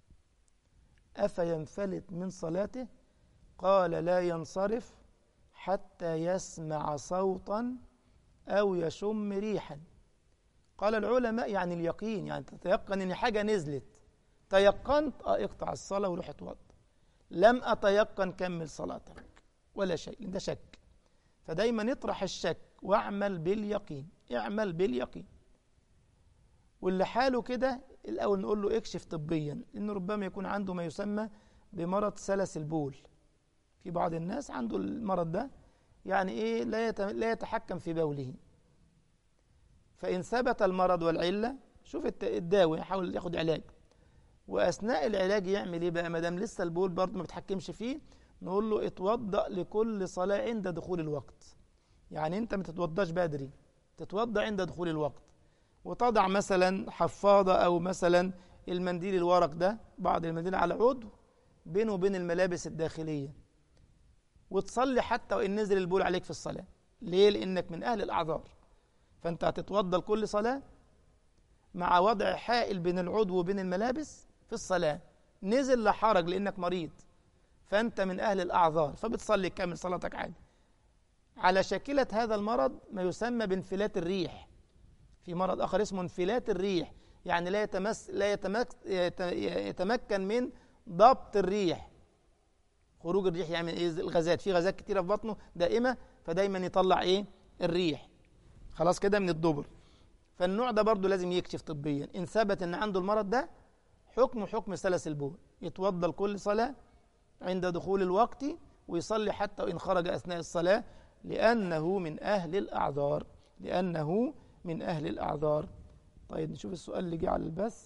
أفينفلت من صلاته قال لا ينصرف حتى يسمع صوتا أو يشم ريحا قال العلماء يعني اليقين يعني تتيقن إن حاجة نزلت تيقنت اه اقطع الصلاة وروح اتوضى لم أتيقن كمل صلاتك ولا شيء ده شك فدايما اطرح الشك واعمل باليقين اعمل باليقين واللي حاله كده الأول نقول له اكشف طبيا لأنه ربما يكون عنده ما يسمى بمرض سلس البول في بعض الناس عنده المرض ده يعني ايه لا لا يتحكم في بوله فإن ثبت المرض والعلة شوف الداوي يحاول ياخد علاج واثناء العلاج يعمل ايه بقى ما دام لسه البول برضه ما بتحكمش فيه نقول له اتوضا لكل صلاه عند دخول الوقت يعني انت ما تتوضاش بدري تتوضا عند دخول الوقت وتضع مثلا حفاضه او مثلا المنديل الورق ده بعض المنديل على عضو بينه وبين الملابس الداخليه وتصلي حتى وان نزل البول عليك في الصلاه ليه لانك من اهل الاعذار فانت هتتوضا لكل صلاه مع وضع حائل بين العضو وبين الملابس في الصلاة نزل لا حرج لأنك مريض فأنت من أهل الأعذار فبتصلي كامل صلاتك عادي على شاكلة هذا المرض ما يسمى بانفلات الريح في مرض آخر اسمه انفلات الريح يعني لا يتمس لا يتمك يتمكن من ضبط الريح خروج الريح يعني ايه الغازات في غازات كتيرة في بطنه دائمة فدايما يطلع ايه الريح خلاص كده من الدبر فالنوع ده برضه لازم يكشف طبيا ان ثبت ان عنده المرض ده حكم حكم سلس البول يتوضا لكل صلاه عند دخول الوقت ويصلي حتى وان خرج اثناء الصلاه لانه من اهل الاعذار لانه من اهل الاعذار طيب نشوف السؤال اللي جه على البث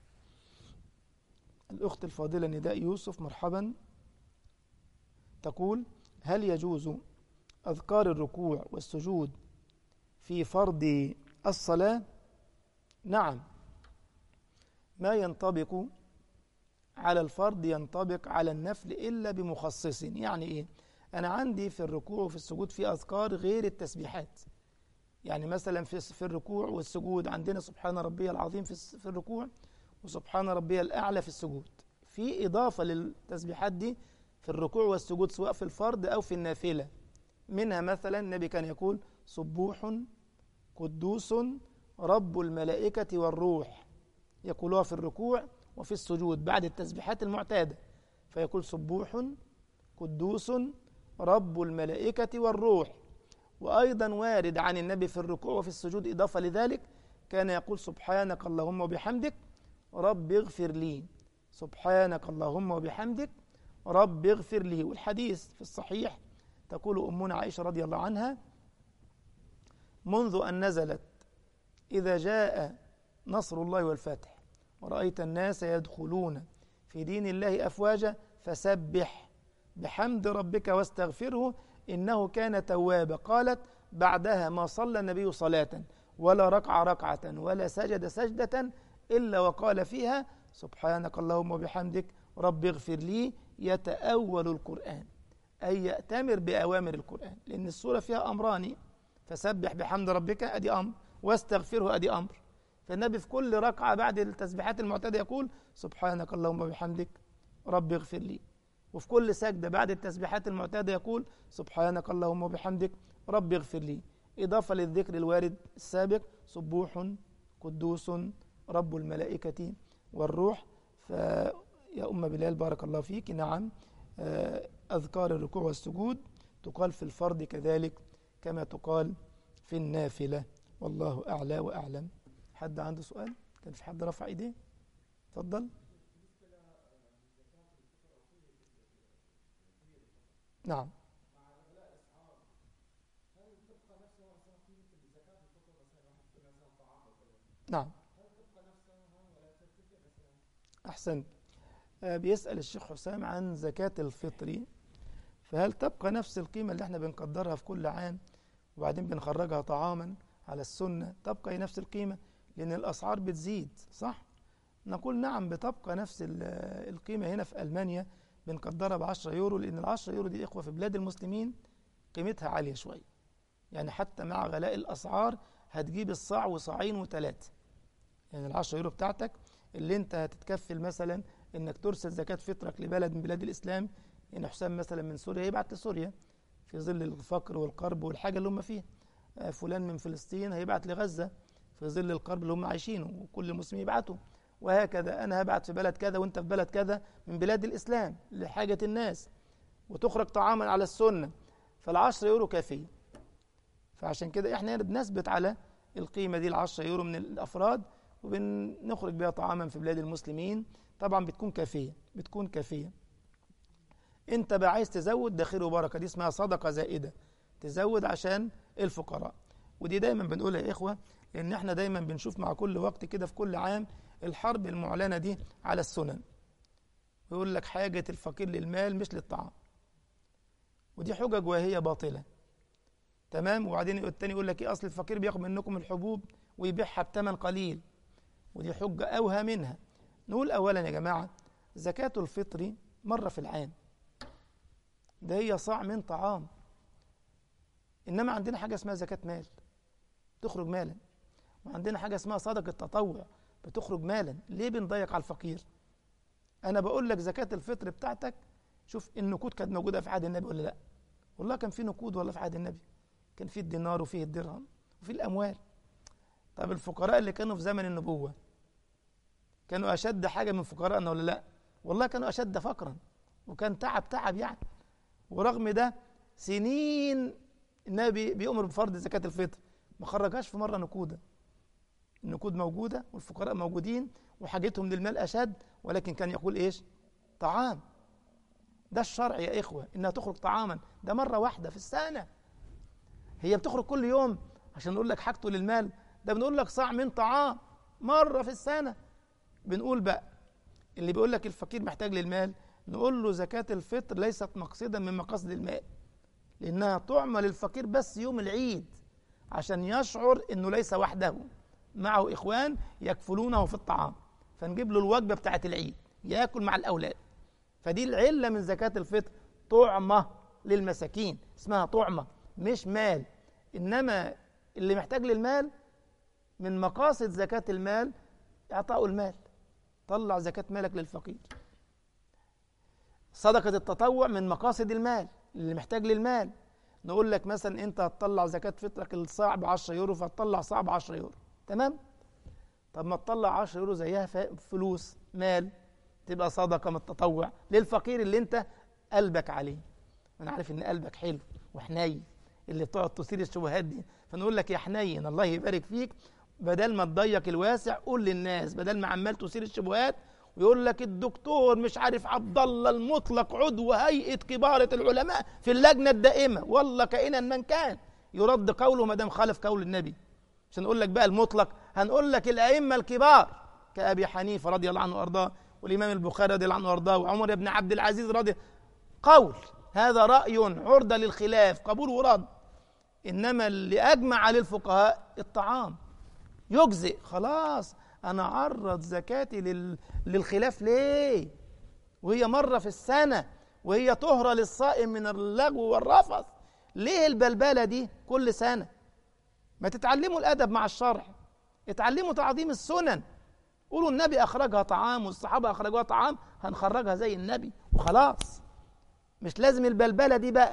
الاخت الفاضله نداء يوسف مرحبا تقول هل يجوز أذكار الركوع والسجود في فرض الصلاة نعم ما ينطبق على الفرض ينطبق على النفل إلا بمخصص يعني إيه أنا عندي في الركوع وفي السجود في أذكار غير التسبيحات يعني مثلا في في الركوع والسجود عندنا سبحان ربي العظيم في في الركوع وسبحان ربي الأعلى في السجود في إضافة للتسبيحات دي في الركوع والسجود سواء في الفرض أو في النافلة منها مثلا النبي كان يقول سبوح قدوس رب الملائكة والروح يقولها في الركوع وفي السجود بعد التسبيحات المعتادة فيقول سبوح قدوس رب الملائكة والروح وأيضا وارد عن النبي في الركوع وفي السجود إضافة لذلك كان يقول سبحانك اللهم وبحمدك رب اغفر لي سبحانك اللهم وبحمدك رب اغفر لي والحديث في الصحيح تقول أمنا عائشة رضي الله عنها منذ أن نزلت إذا جاء نصر الله والفتح ورأيت الناس يدخلون في دين الله أفواجا فسبح بحمد ربك واستغفره إنه كان توابا قالت بعدها ما صلى النبي صلاة ولا ركع ركعة ولا سجد سجدة إلا وقال فيها سبحانك اللهم وبحمدك رب اغفر لي يتأول القرآن أي يأتمر بأوامر القرآن لأن السورة فيها أمران فسبح بحمد ربك أدي أمر واستغفره أدي أمر فالنبي في كل ركعة بعد التسبيحات المعتادة يقول سبحانك اللهم وبحمدك رب اغفر لي وفي كل سجدة بعد التسبيحات المعتادة يقول سبحانك اللهم وبحمدك رب اغفر لي إضافة للذكر الوارد السابق سبوح قدوس رب الملائكة والروح فيا أم بلال بارك الله فيك نعم أذكار الركوع والسجود تقال في الفرض كذلك كما تقال في النافلة والله أعلى وأعلم حد عنده سؤال كان في حد رفع ايديه اتفضل نعم نعم أحسنت بيسأل الشيخ حسام عن زكاة الفطر فهل تبقى نفس القيمة اللي احنا بنقدرها في كل عام وبعدين بنخرجها طعاما على السنة تبقى نفس القيمة لأن الأسعار بتزيد صح؟ نقول نعم بتبقى نفس القيمة هنا في ألمانيا بنقدرها ب 10 يورو لأن ال 10 يورو دي إخوة في بلاد المسلمين قيمتها عالية شوية يعني حتى مع غلاء الأسعار هتجيب الصاع وصاعين وثلاثة يعني ال 10 يورو بتاعتك اللي انت هتتكفل مثلا انك ترسل زكاة فطرك لبلد من بلاد الإسلام يعني حسام مثلا من سوريا يبعت لسوريا في ظل الفقر والقرب والحاجة اللي هم فيها فلان من فلسطين هيبعت لغزة في ظل القرب اللي هم عايشينه وكل مسلم يبعته وهكذا أنا هبعت في بلد كذا وأنت في بلد كذا من بلاد الإسلام لحاجة الناس وتخرج طعاما على السنة فالعشر يورو كافية فعشان كده احنا هنا بنثبت على القيمة دي العشر يورو من الأفراد وبنخرج بها طعاما في بلاد المسلمين طبعا بتكون كافية بتكون كافية انت بقى عايز تزود ده خير وبركة دي اسمها صدقة زائدة تزود عشان الفقراء ودي دايما بنقولها يا إخوة لأن احنا دايما بنشوف مع كل وقت كده في كل عام الحرب المعلنة دي على السنن ويقول لك حاجة الفقير للمال مش للطعام ودي حجج وهي باطلة تمام وبعدين التاني يقول لك ايه اصل الفقير بياخد منكم الحبوب ويبيعها بثمن قليل ودي حجة أوهى منها نقول أولا يا جماعة زكاة الفطر مرة في العام ده هي صاع من طعام إنما عندنا حاجة اسمها زكاة مال تخرج مالا وعندنا حاجة اسمها صدقة تطوع بتخرج مالا ليه بنضيق على الفقير أنا بقول لك زكاة الفطر بتاعتك شوف النقود كانت موجودة في عهد النبي ولا لا والله كان في نقود ولا في عهد النبي كان في الدينار وفيه الدرهم وفي الأموال طب الفقراء اللي كانوا في زمن النبوة كانوا أشد حاجة من فقراءنا ولا لا والله كانوا أشد فقرا وكان تعب تعب يعني ورغم ده سنين النبي بيأمر بفرض زكاة الفطر ما خرجهاش في مرة نقودا النقود موجودة والفقراء موجودين وحاجتهم للمال أشد ولكن كان يقول إيش طعام ده الشرع يا إخوة إنها تخرج طعاما ده مرة واحدة في السنة هي بتخرج كل يوم عشان نقول لك حاجته للمال ده بنقول لك صاع من طعام مرة في السنة بنقول بقى اللي بيقول لك الفقير محتاج للمال نقول له زكاة الفطر ليست مقصدا من مقاصد المال لأنها طعمة للفقير بس يوم العيد عشان يشعر أنه ليس وحده معه إخوان يكفلونه في الطعام فنجيب له الوجبة بتاعت العيد يأكل مع الأولاد فدي العلة من زكاة الفطر طعمة للمساكين اسمها طعمة مش مال إنما اللي محتاج للمال من مقاصد زكاة المال إعطاء المال طلع زكاة مالك للفقير صدقة التطوع من مقاصد المال اللي محتاج للمال نقول لك مثلا انت هتطلع زكاة فطرك الصاع ب 10 يورو فتطلع صاع ب 10 يورو تمام طب ما تطلع 10 يورو زيها فلوس مال تبقى صدقة من التطوع للفقير اللي انت قلبك عليه انا عارف ان قلبك حلو وحنين اللي بتقعد تثير الشبهات دي فنقول لك يا حنين الله يبارك فيك بدل ما تضيق الواسع قول للناس بدل ما عمال تثير الشبهات ويقول لك الدكتور مش عارف عبد الله المطلق عضو هيئه كباره العلماء في اللجنه الدائمه والله كائنا من كان يرد قوله ما دام خالف قول النبي مش هنقول لك بقى المطلق هنقول لك الائمه الكبار كابي حنيفه رضي الله عنه وارضاه والامام البخاري رضي الله عنه وارضاه وعمر بن عبد العزيز رضي قول هذا راي عرضه للخلاف قبول ورد انما اللي اجمع عليه الفقهاء الطعام يجزئ خلاص انا عرض زكاتي لل... للخلاف ليه وهي مره في السنه وهي طهره للصائم من اللغو والرفث ليه البلبله دي كل سنه ما تتعلموا الادب مع الشرع اتعلموا تعظيم السنن قولوا النبي اخرجها طعام والصحابه اخرجوها طعام هنخرجها زي النبي وخلاص مش لازم البلبله دي بقى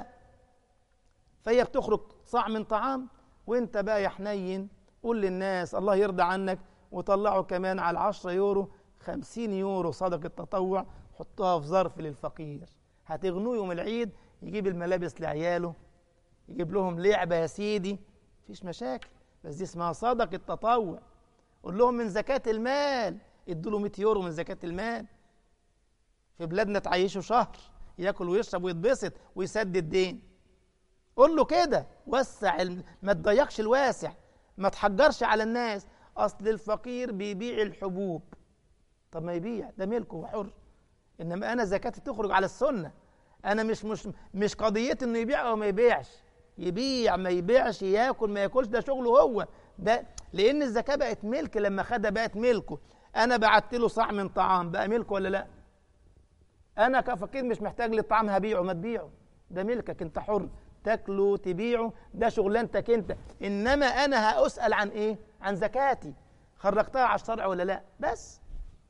فهي بتخرج صاع من طعام وانت بقى يا حنين قول للناس الله يرضى عنك وطلعوا كمان على 10 يورو 50 يورو صدقة تطوع حطها في ظرف للفقير هتغنوه يوم العيد يجيب الملابس لعياله يجيب لهم لعبة يا سيدي مفيش مشاكل بس دي اسمها صدقة تطوع قول لهم من زكاة المال ادوا له 100 يورو من زكاة المال في بلادنا تعيشوا شهر ياكل ويشرب ويتبسط ويسدد دين قول له كده وسع ما تضيقش الواسع ما تحجرش على الناس اصل الفقير بيبيع الحبوب طب ما يبيع ده ملكه وحر انما انا زكاتي تخرج على السنه انا مش مش مش قضيتي انه يبيع او ما يبيعش يبيع ما يبيعش ياكل ما ياكلش ده شغله هو ده لان الزكاه بقت ملك لما خدها بقت ملكه انا بعت له صاع من طعام بقى ملكه ولا لا انا كفقير مش محتاج للطعام هبيعه ما تبيعه ده ملكك انت حر تاكله تبيعه ده شغلانتك انت انما انا هاسال عن ايه عن زكاتي خرجتها على الشرع ولا لا بس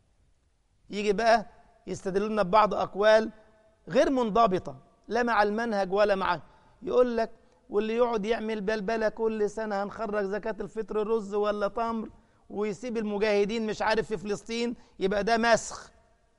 يجي بقى يستدلوا لنا ببعض اقوال غير منضبطه لا مع المنهج ولا مع يقول لك واللي يقعد يعمل بلبله كل سنه هنخرج زكاه الفطر رز ولا تمر ويسيب المجاهدين مش عارف في فلسطين يبقى ده مسخ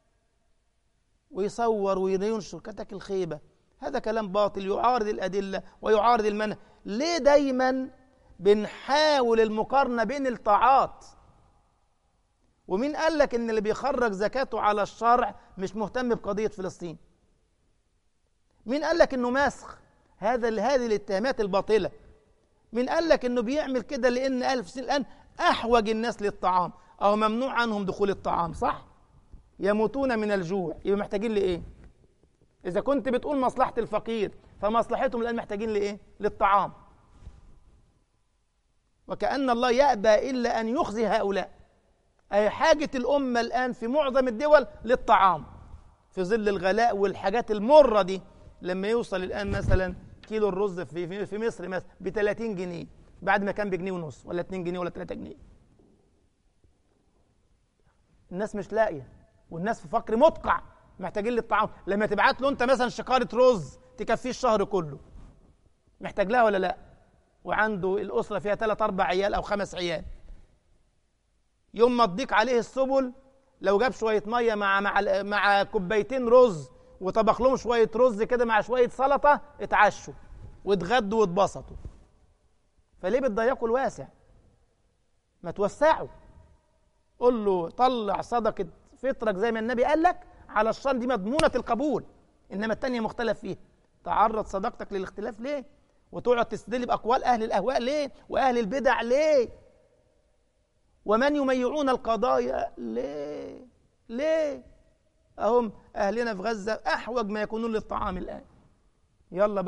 ويصور وينشر كتك الخيبه هذا كلام باطل يعارض الأدلة ويعارض المنهج ليه دايما بنحاول المقارنة بين الطاعات ومين قال لك ان اللي بيخرج زكاته على الشرع مش مهتم بقضية فلسطين مين قال لك انه مسخ هذا هذه الاتهامات الباطلة مين قال لك انه بيعمل كده لان ألف سنة الآن أحوج الناس للطعام أو ممنوع عنهم دخول الطعام صح يموتون من الجوع يبقى محتاجين لإيه إذا كنت بتقول مصلحة الفقير فمصلحتهم الآن محتاجين لإيه؟ للطعام وكأن الله يأبى إلا أن يخزي هؤلاء أي حاجة الأمة الآن في معظم الدول للطعام في ظل الغلاء والحاجات المرة دي لما يوصل الآن مثلا كيلو الرز في في مصر مثلا ب 30 جنيه بعد ما كان بجنيه ونص ولا 2 جنيه ولا 3 جنيه الناس مش لاقيه والناس في فقر مدقع محتاجين للطعام لما تبعت له انت مثلا شكاره رز تكفيه الشهر كله محتاج لها ولا لا وعنده الاسره فيها ثلاث اربع عيال او خمس عيال يوم ما تضيق عليه السبل لو جاب شويه ميه مع مع مع كوبايتين رز وطبخ لهم شويه رز كده مع شويه سلطه اتعشوا واتغدوا واتبسطوا فليه بتضيقوا الواسع ما توسعوا قول له طلع صدقه فطرك زي ما النبي قال لك على الشر دي مضمونة القبول إنما التانية مختلف فيها تعرض صداقتك للاختلاف ليه وتقعد تستدل بأقوال أهل الأهواء ليه وأهل البدع ليه ومن يميعون القضايا ليه ليه أهم أهلنا في غزة أحوج ما يكونون للطعام الآن يلا بقى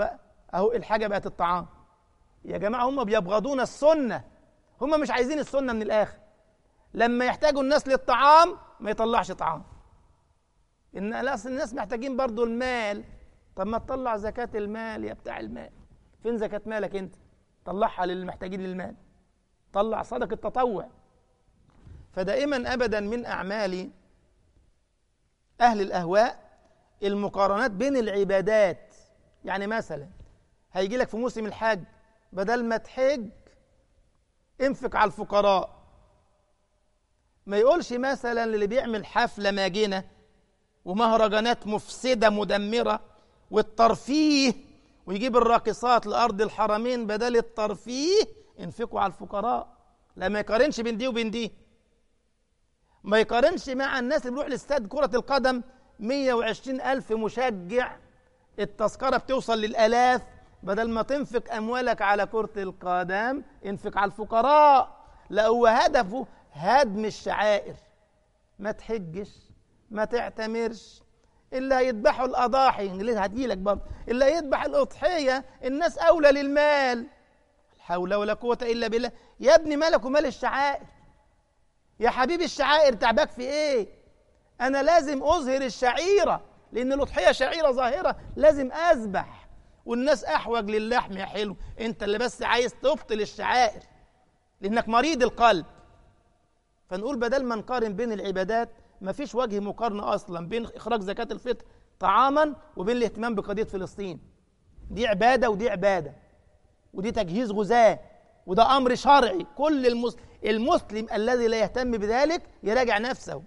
اهو الحاجه بقت الطعام يا جماعه هم بيبغضون السنه هم مش عايزين السنه من الاخر لما يحتاجوا الناس للطعام ما يطلعش طعام ان اصل الناس محتاجين برضو المال طب ما تطلع زكاه المال يا بتاع المال فين زكاه مالك انت طلعها للمحتاجين للمال طلع صدقه تطوع فدائما ابدا من اعمال اهل الاهواء المقارنات بين العبادات يعني مثلا هيجي لك في موسم الحج بدل ما تحج انفق على الفقراء ما يقولش مثلا اللي بيعمل حفلة ماجنة ومهرجانات مفسدة مدمرة والترفيه ويجيب الراقصات لأرض الحرمين بدل الترفيه انفقوا على الفقراء لا ما يقارنش بين دي وبين دي ما يقارنش مع الناس اللي بيروح لاستاد كرة القدم 120 ألف مشجع التذكرة بتوصل للآلاف بدل ما تنفق أموالك على كرة القدم انفق على الفقراء لا هو هدفه هدم الشعائر ما تحجش ما تعتمرش اللي هيذبحوا الأضاحي اللي هتجيلك برضه اللي هيذبح الأضحية الناس أولى للمال حول ولا قوة إلا بالله يا ابني مالك ومال الشعائر يا حبيبي الشعائر تعبك في ايه انا لازم اظهر الشعيرة لان الاضحية شعيرة ظاهرة لازم اذبح والناس احوج للحم يا حلو انت اللي بس عايز تبطل الشعائر لانك مريض القلب فنقول بدل ما نقارن بين العبادات ما فيش وجه مقارنة اصلا بين اخراج زكاة الفطر طعاما وبين الاهتمام بقضية فلسطين دي عبادة ودي عبادة ودي تجهيز غزاة وده امر شرعي كل المسلم المسلم الذي لا يهتم بذلك يراجع نفسه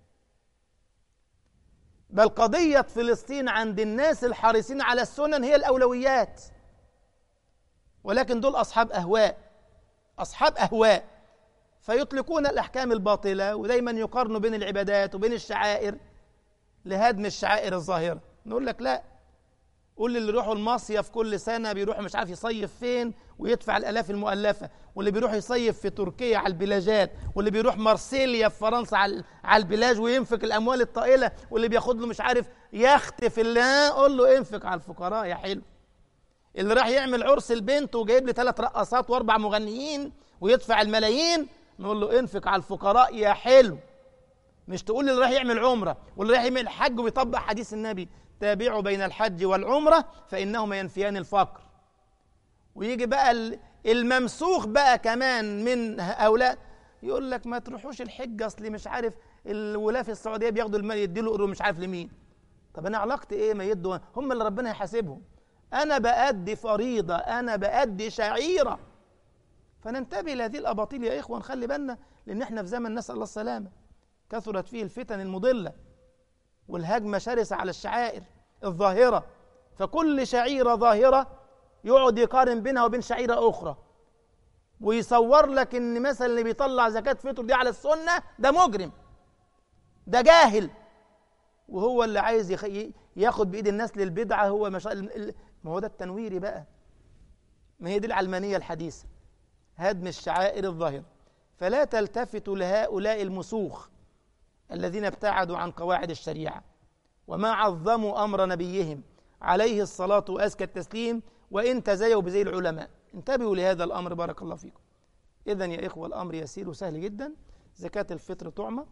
بل قضية فلسطين عند الناس الحريصين على السنن هي الأولويات ولكن دول أصحاب أهواء أصحاب أهواء فيطلقون الأحكام الباطلة ودايما يقارنوا بين العبادات وبين الشعائر لهدم الشعائر الظاهرة نقول لك لا قول اللي يروحوا المصيف كل سنة بيروح مش عارف يصيف فين ويدفع الآلاف المؤلفة واللي بيروح يصيف في تركيا على البلاجات واللي بيروح مارسيليا في فرنسا على على البلاج وينفق الأموال الطائلة واللي بياخد له مش عارف يخت في الله قول له انفق على الفقراء يا حلو اللي راح يعمل عرس البنت وجايب لي ثلاث رقصات واربع مغنيين ويدفع الملايين نقول له انفق على الفقراء يا حلو مش تقول اللي راح يعمل عمره واللي راح يعمل حج ويطبق حديث النبي تابعوا بين الحج والعمرة فإنهما ينفيان الفقر ويجي بقى الممسوخ بقى كمان من هؤلاء يقول لك ما تروحوش الحج اصلي مش عارف الولاة في السعودية بياخدوا المال يديله قروا مش عارف لمين طب انا علاقتي ايه ما يدوا هم اللي ربنا يحاسبهم انا بأدي فريضة انا بأدي شعيرة فننتبه لهذه الاباطيل يا اخوة نخلي بالنا لان احنا في زمن نسأل الله السلامة كثرت فيه الفتن المضلة والهجمة شرسة على الشعائر الظاهرة فكل شعيرة ظاهرة يقعد يقارن بينها وبين شعيرة أخرى ويصور لك إن مثلا اللي بيطلع زكاة فطر دي على السنة ده مجرم ده جاهل وهو اللي عايز يخ... ياخد بإيد الناس للبدعة هو مش... ما هو ده التنويري بقى ما هي دي العلمانية الحديثة هدم الشعائر الظاهرة فلا تلتفتوا لهؤلاء المسوخ الذين ابتعدوا عن قواعد الشريعة وما عظموا أمر نبيهم عليه الصلاة وأزكى التسليم وإن تزيوا بزي العلماء انتبهوا لهذا الأمر بارك الله فيكم إذا يا إخوة الأمر يسير وسهل جدا زكاة الفطر طعمة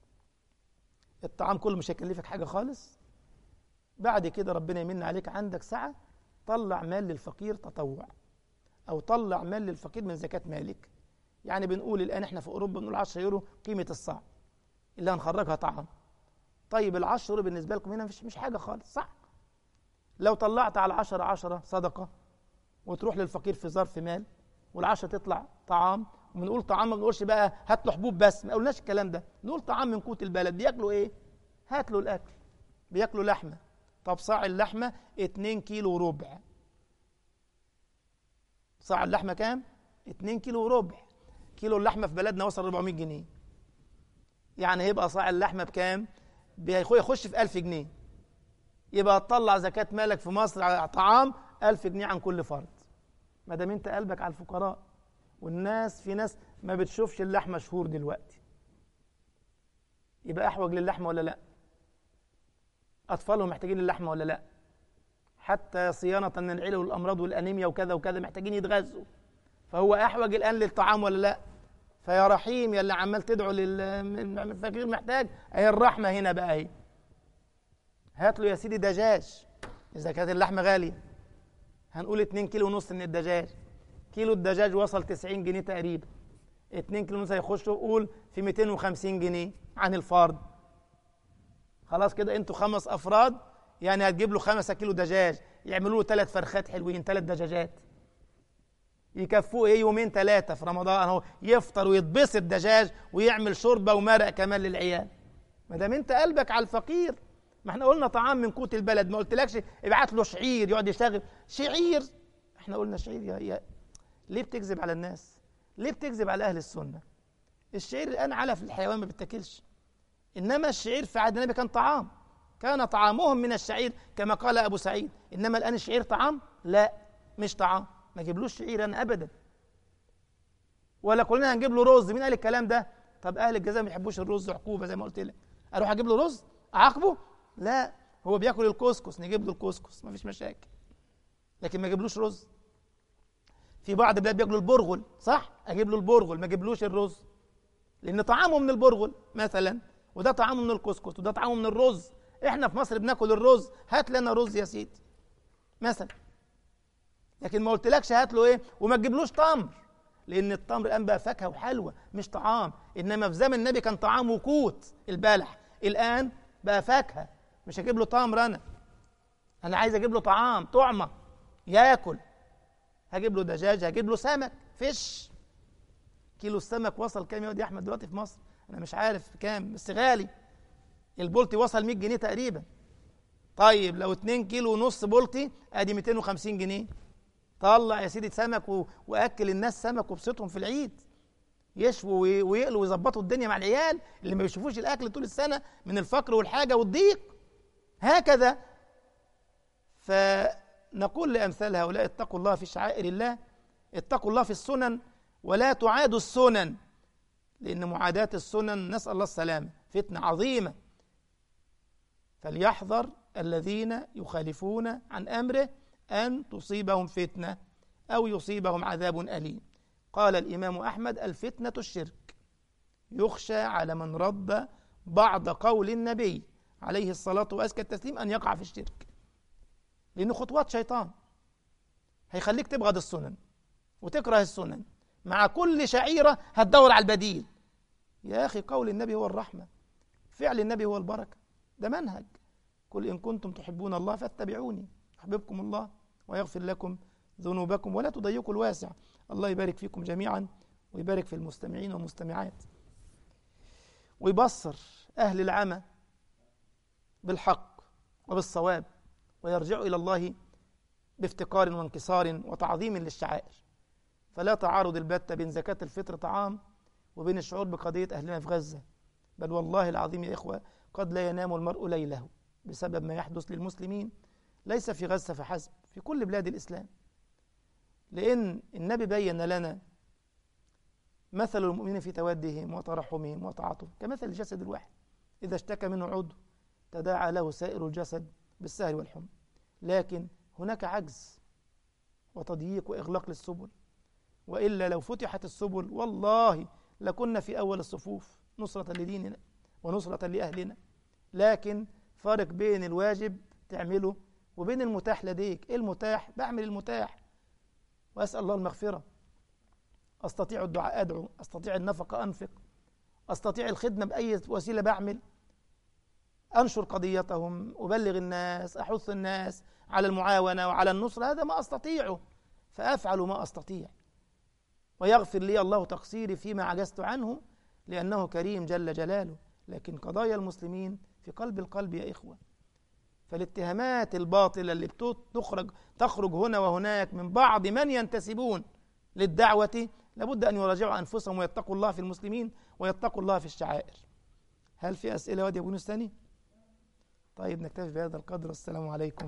الطعام كله مش هيكلفك حاجة خالص بعد كده ربنا يمن عليك عندك ساعة طلع مال للفقير تطوع أو طلع مال للفقير من زكاة مالك يعني بنقول الآن إحنا في أوروبا بنقول 10 يورو قيمة الصاع اللي هنخرجها طعام طيب العشر يورو بالنسبة لكم هنا مش مش حاجة خالص صح لو طلعت على عشرة عشرة صدقة وتروح للفقير في ظرف مال والعشرة تطلع طعام وبنقول طعام ما بنقولش بقى هات له حبوب بس ما قلناش الكلام ده نقول طعام من قوت البلد بياكلوا ايه هات له الاكل بياكلوا لحمه طب صاع اللحمه 2 كيلو وربع صاع اللحمه كام 2 كيلو وربع كيلو اللحمه في بلدنا وصل 400 جنيه يعني هيبقى صاع اللحمه بكام يخش في 1000 جنيه يبقى تطلع زكاة مالك في مصر على طعام 1000 جنيه عن كل فرد ما دام انت قلبك على الفقراء والناس في ناس ما بتشوفش اللحمه شهور دلوقتي يبقى احوج للحمه ولا لا اطفالهم محتاجين اللحمه ولا لا حتى صيانة من العلل والأمراض والأنيميا وكذا وكذا محتاجين يتغذوا فهو أحوج الآن للطعام ولا لا فيا رحيم يا اللي عمال تدعو للفقير محتاج أهي الرحمة هنا بقى أهي هات له يا سيدي دجاج إذا كانت اللحمة غالية هنقول 2 كيلو ونص من الدجاج كيلو الدجاج وصل 90 جنيه تقريبا 2 كيلو ونص هيخشوا قول في 250 جنيه عن الفرد خلاص كده انتوا خمس افراد يعني هتجيب له 5 كيلو دجاج يعملوا له ثلاث فرخات حلوين ثلاث دجاجات يكفوه ايه يومين ثلاثه في رمضان اهو يفطر ويتبسط دجاج ويعمل شوربه ومرق كمان للعيال ما دام انت قلبك على الفقير ما احنا قلنا طعام من قوت البلد ما قلتلكش ابعت له شعير يقعد يشتغل شعير احنا قلنا شعير يا, يا ليه بتكذب على الناس ليه بتكذب على اهل السنه الشعير الان علف الحيوان ما بتاكلش انما الشعير في عهد النبي كان طعام كان طعامهم من الشعير كما قال ابو سعيد انما الان الشعير طعام لا مش طعام ما اجيبلوش شعير انا ابدا ولا قلنا هنجيب له رز مين قال الكلام ده طب اهل الجزاء ما بيحبوش الرز عقوبه زي ما قلت لك اروح اجيب له رز اعاقبه لا هو بياكل الكسكس نجيب له الكسكس ما فيش مشاكل لكن ما اجيبلوش رز في بعض البلاد بياكلوا البرغل صح اجيب له البرغل ما اجيبلوش الرز لان طعامه من البرغل مثلا وده طعامه من الكسكس وده طعامه من الرز احنا في مصر بناكل الرز هات لنا رز يا سيدي مثلا لكن ما قلتلكش هات له ايه وما تجيبلوش تمر لان التمر الان بقى فاكهه وحلوه مش طعام انما في زمن النبي كان طعام وقوت البلح الان بقى فاكهه مش هجيب له تمر انا انا عايز اجيب له طعام طعمه ياكل هجيب له دجاج هجيب له سمك فيش كيلو السمك وصل كام يا واد يا احمد دلوقتي في مصر انا مش عارف كام بس غالي البولتي وصل 100 جنيه تقريبا طيب لو 2 كيلو ونص بولتي ادي 250 جنيه طلع يا سيدي سمك و... واكل الناس سمك وابسطهم في العيد يشووا ويقلوا ويظبطوا الدنيا مع العيال اللي ما بيشوفوش الاكل طول السنه من الفقر والحاجه والضيق هكذا فنقول لامثال هؤلاء اتقوا الله في شعائر الله اتقوا الله في السنن ولا تعادوا السنن لان معاداه السنن نسال الله السلامه فتنه عظيمه فليحذر الذين يخالفون عن امره ان تصيبهم فتنه او يصيبهم عذاب اليم قال الامام احمد الفتنه الشرك يخشى على من رد بعض قول النبي عليه الصلاه وازكى التسليم ان يقع في الشرك لأنه خطوات شيطان هيخليك تبغض السنن وتكره السنن مع كل شعيرة هتدور على البديل يا أخي قول النبي هو الرحمة فعل النبي هو البركة ده منهج قل إن كنتم تحبون الله فاتبعوني يحببكم الله ويغفر لكم ذنوبكم ولا تضيقوا الواسع الله يبارك فيكم جميعا ويبارك في المستمعين والمستمعات ويبصر أهل العمى بالحق وبالصواب ويرجعوا إلى الله بافتقار وانكسار وتعظيم للشعائر فلا تعارض البتة بين زكاة الفطر طعام وبين الشعور بقضية أهلنا في غزة بل والله العظيم يا إخوة قد لا ينام المرء ليله بسبب ما يحدث للمسلمين ليس في غزة فحسب في كل بلاد الإسلام لأن النبي بين لنا مثل المؤمنين في تودهم وترحمهم وتعاطفهم كمثل الجسد الواحد إذا اشتكى منه عضو تداعى له سائر الجسد بالسهر والحمى لكن هناك عجز وتضييق وإغلاق للسبل وإلا لو فتحت السبل والله لكنا في أول الصفوف نصرة لديننا ونصرة لأهلنا لكن فارق بين الواجب تعمله وبين المتاح لديك إيه المتاح بعمل المتاح وأسأل الله المغفرة أستطيع الدعاء أدعو أستطيع النفقة أنفق أستطيع الخدمة بأي وسيلة بعمل أنشر قضيتهم أبلغ الناس أحث الناس على المعاونة وعلى النصرة هذا ما أستطيعه فأفعل ما أستطيع ويغفر لي الله تقصيري فيما عجزت عنه لأنه كريم جل جلاله لكن قضايا المسلمين في قلب القلب يا إخوة فالاتهامات الباطلة اللي تخرج تخرج هنا وهناك من بعض من ينتسبون للدعوة لابد أن يراجعوا أنفسهم ويتقوا الله في المسلمين ويتقوا الله في الشعائر هل في أسئلة وادي أبو ثاني؟ طيب نكتفي بهذا القدر السلام عليكم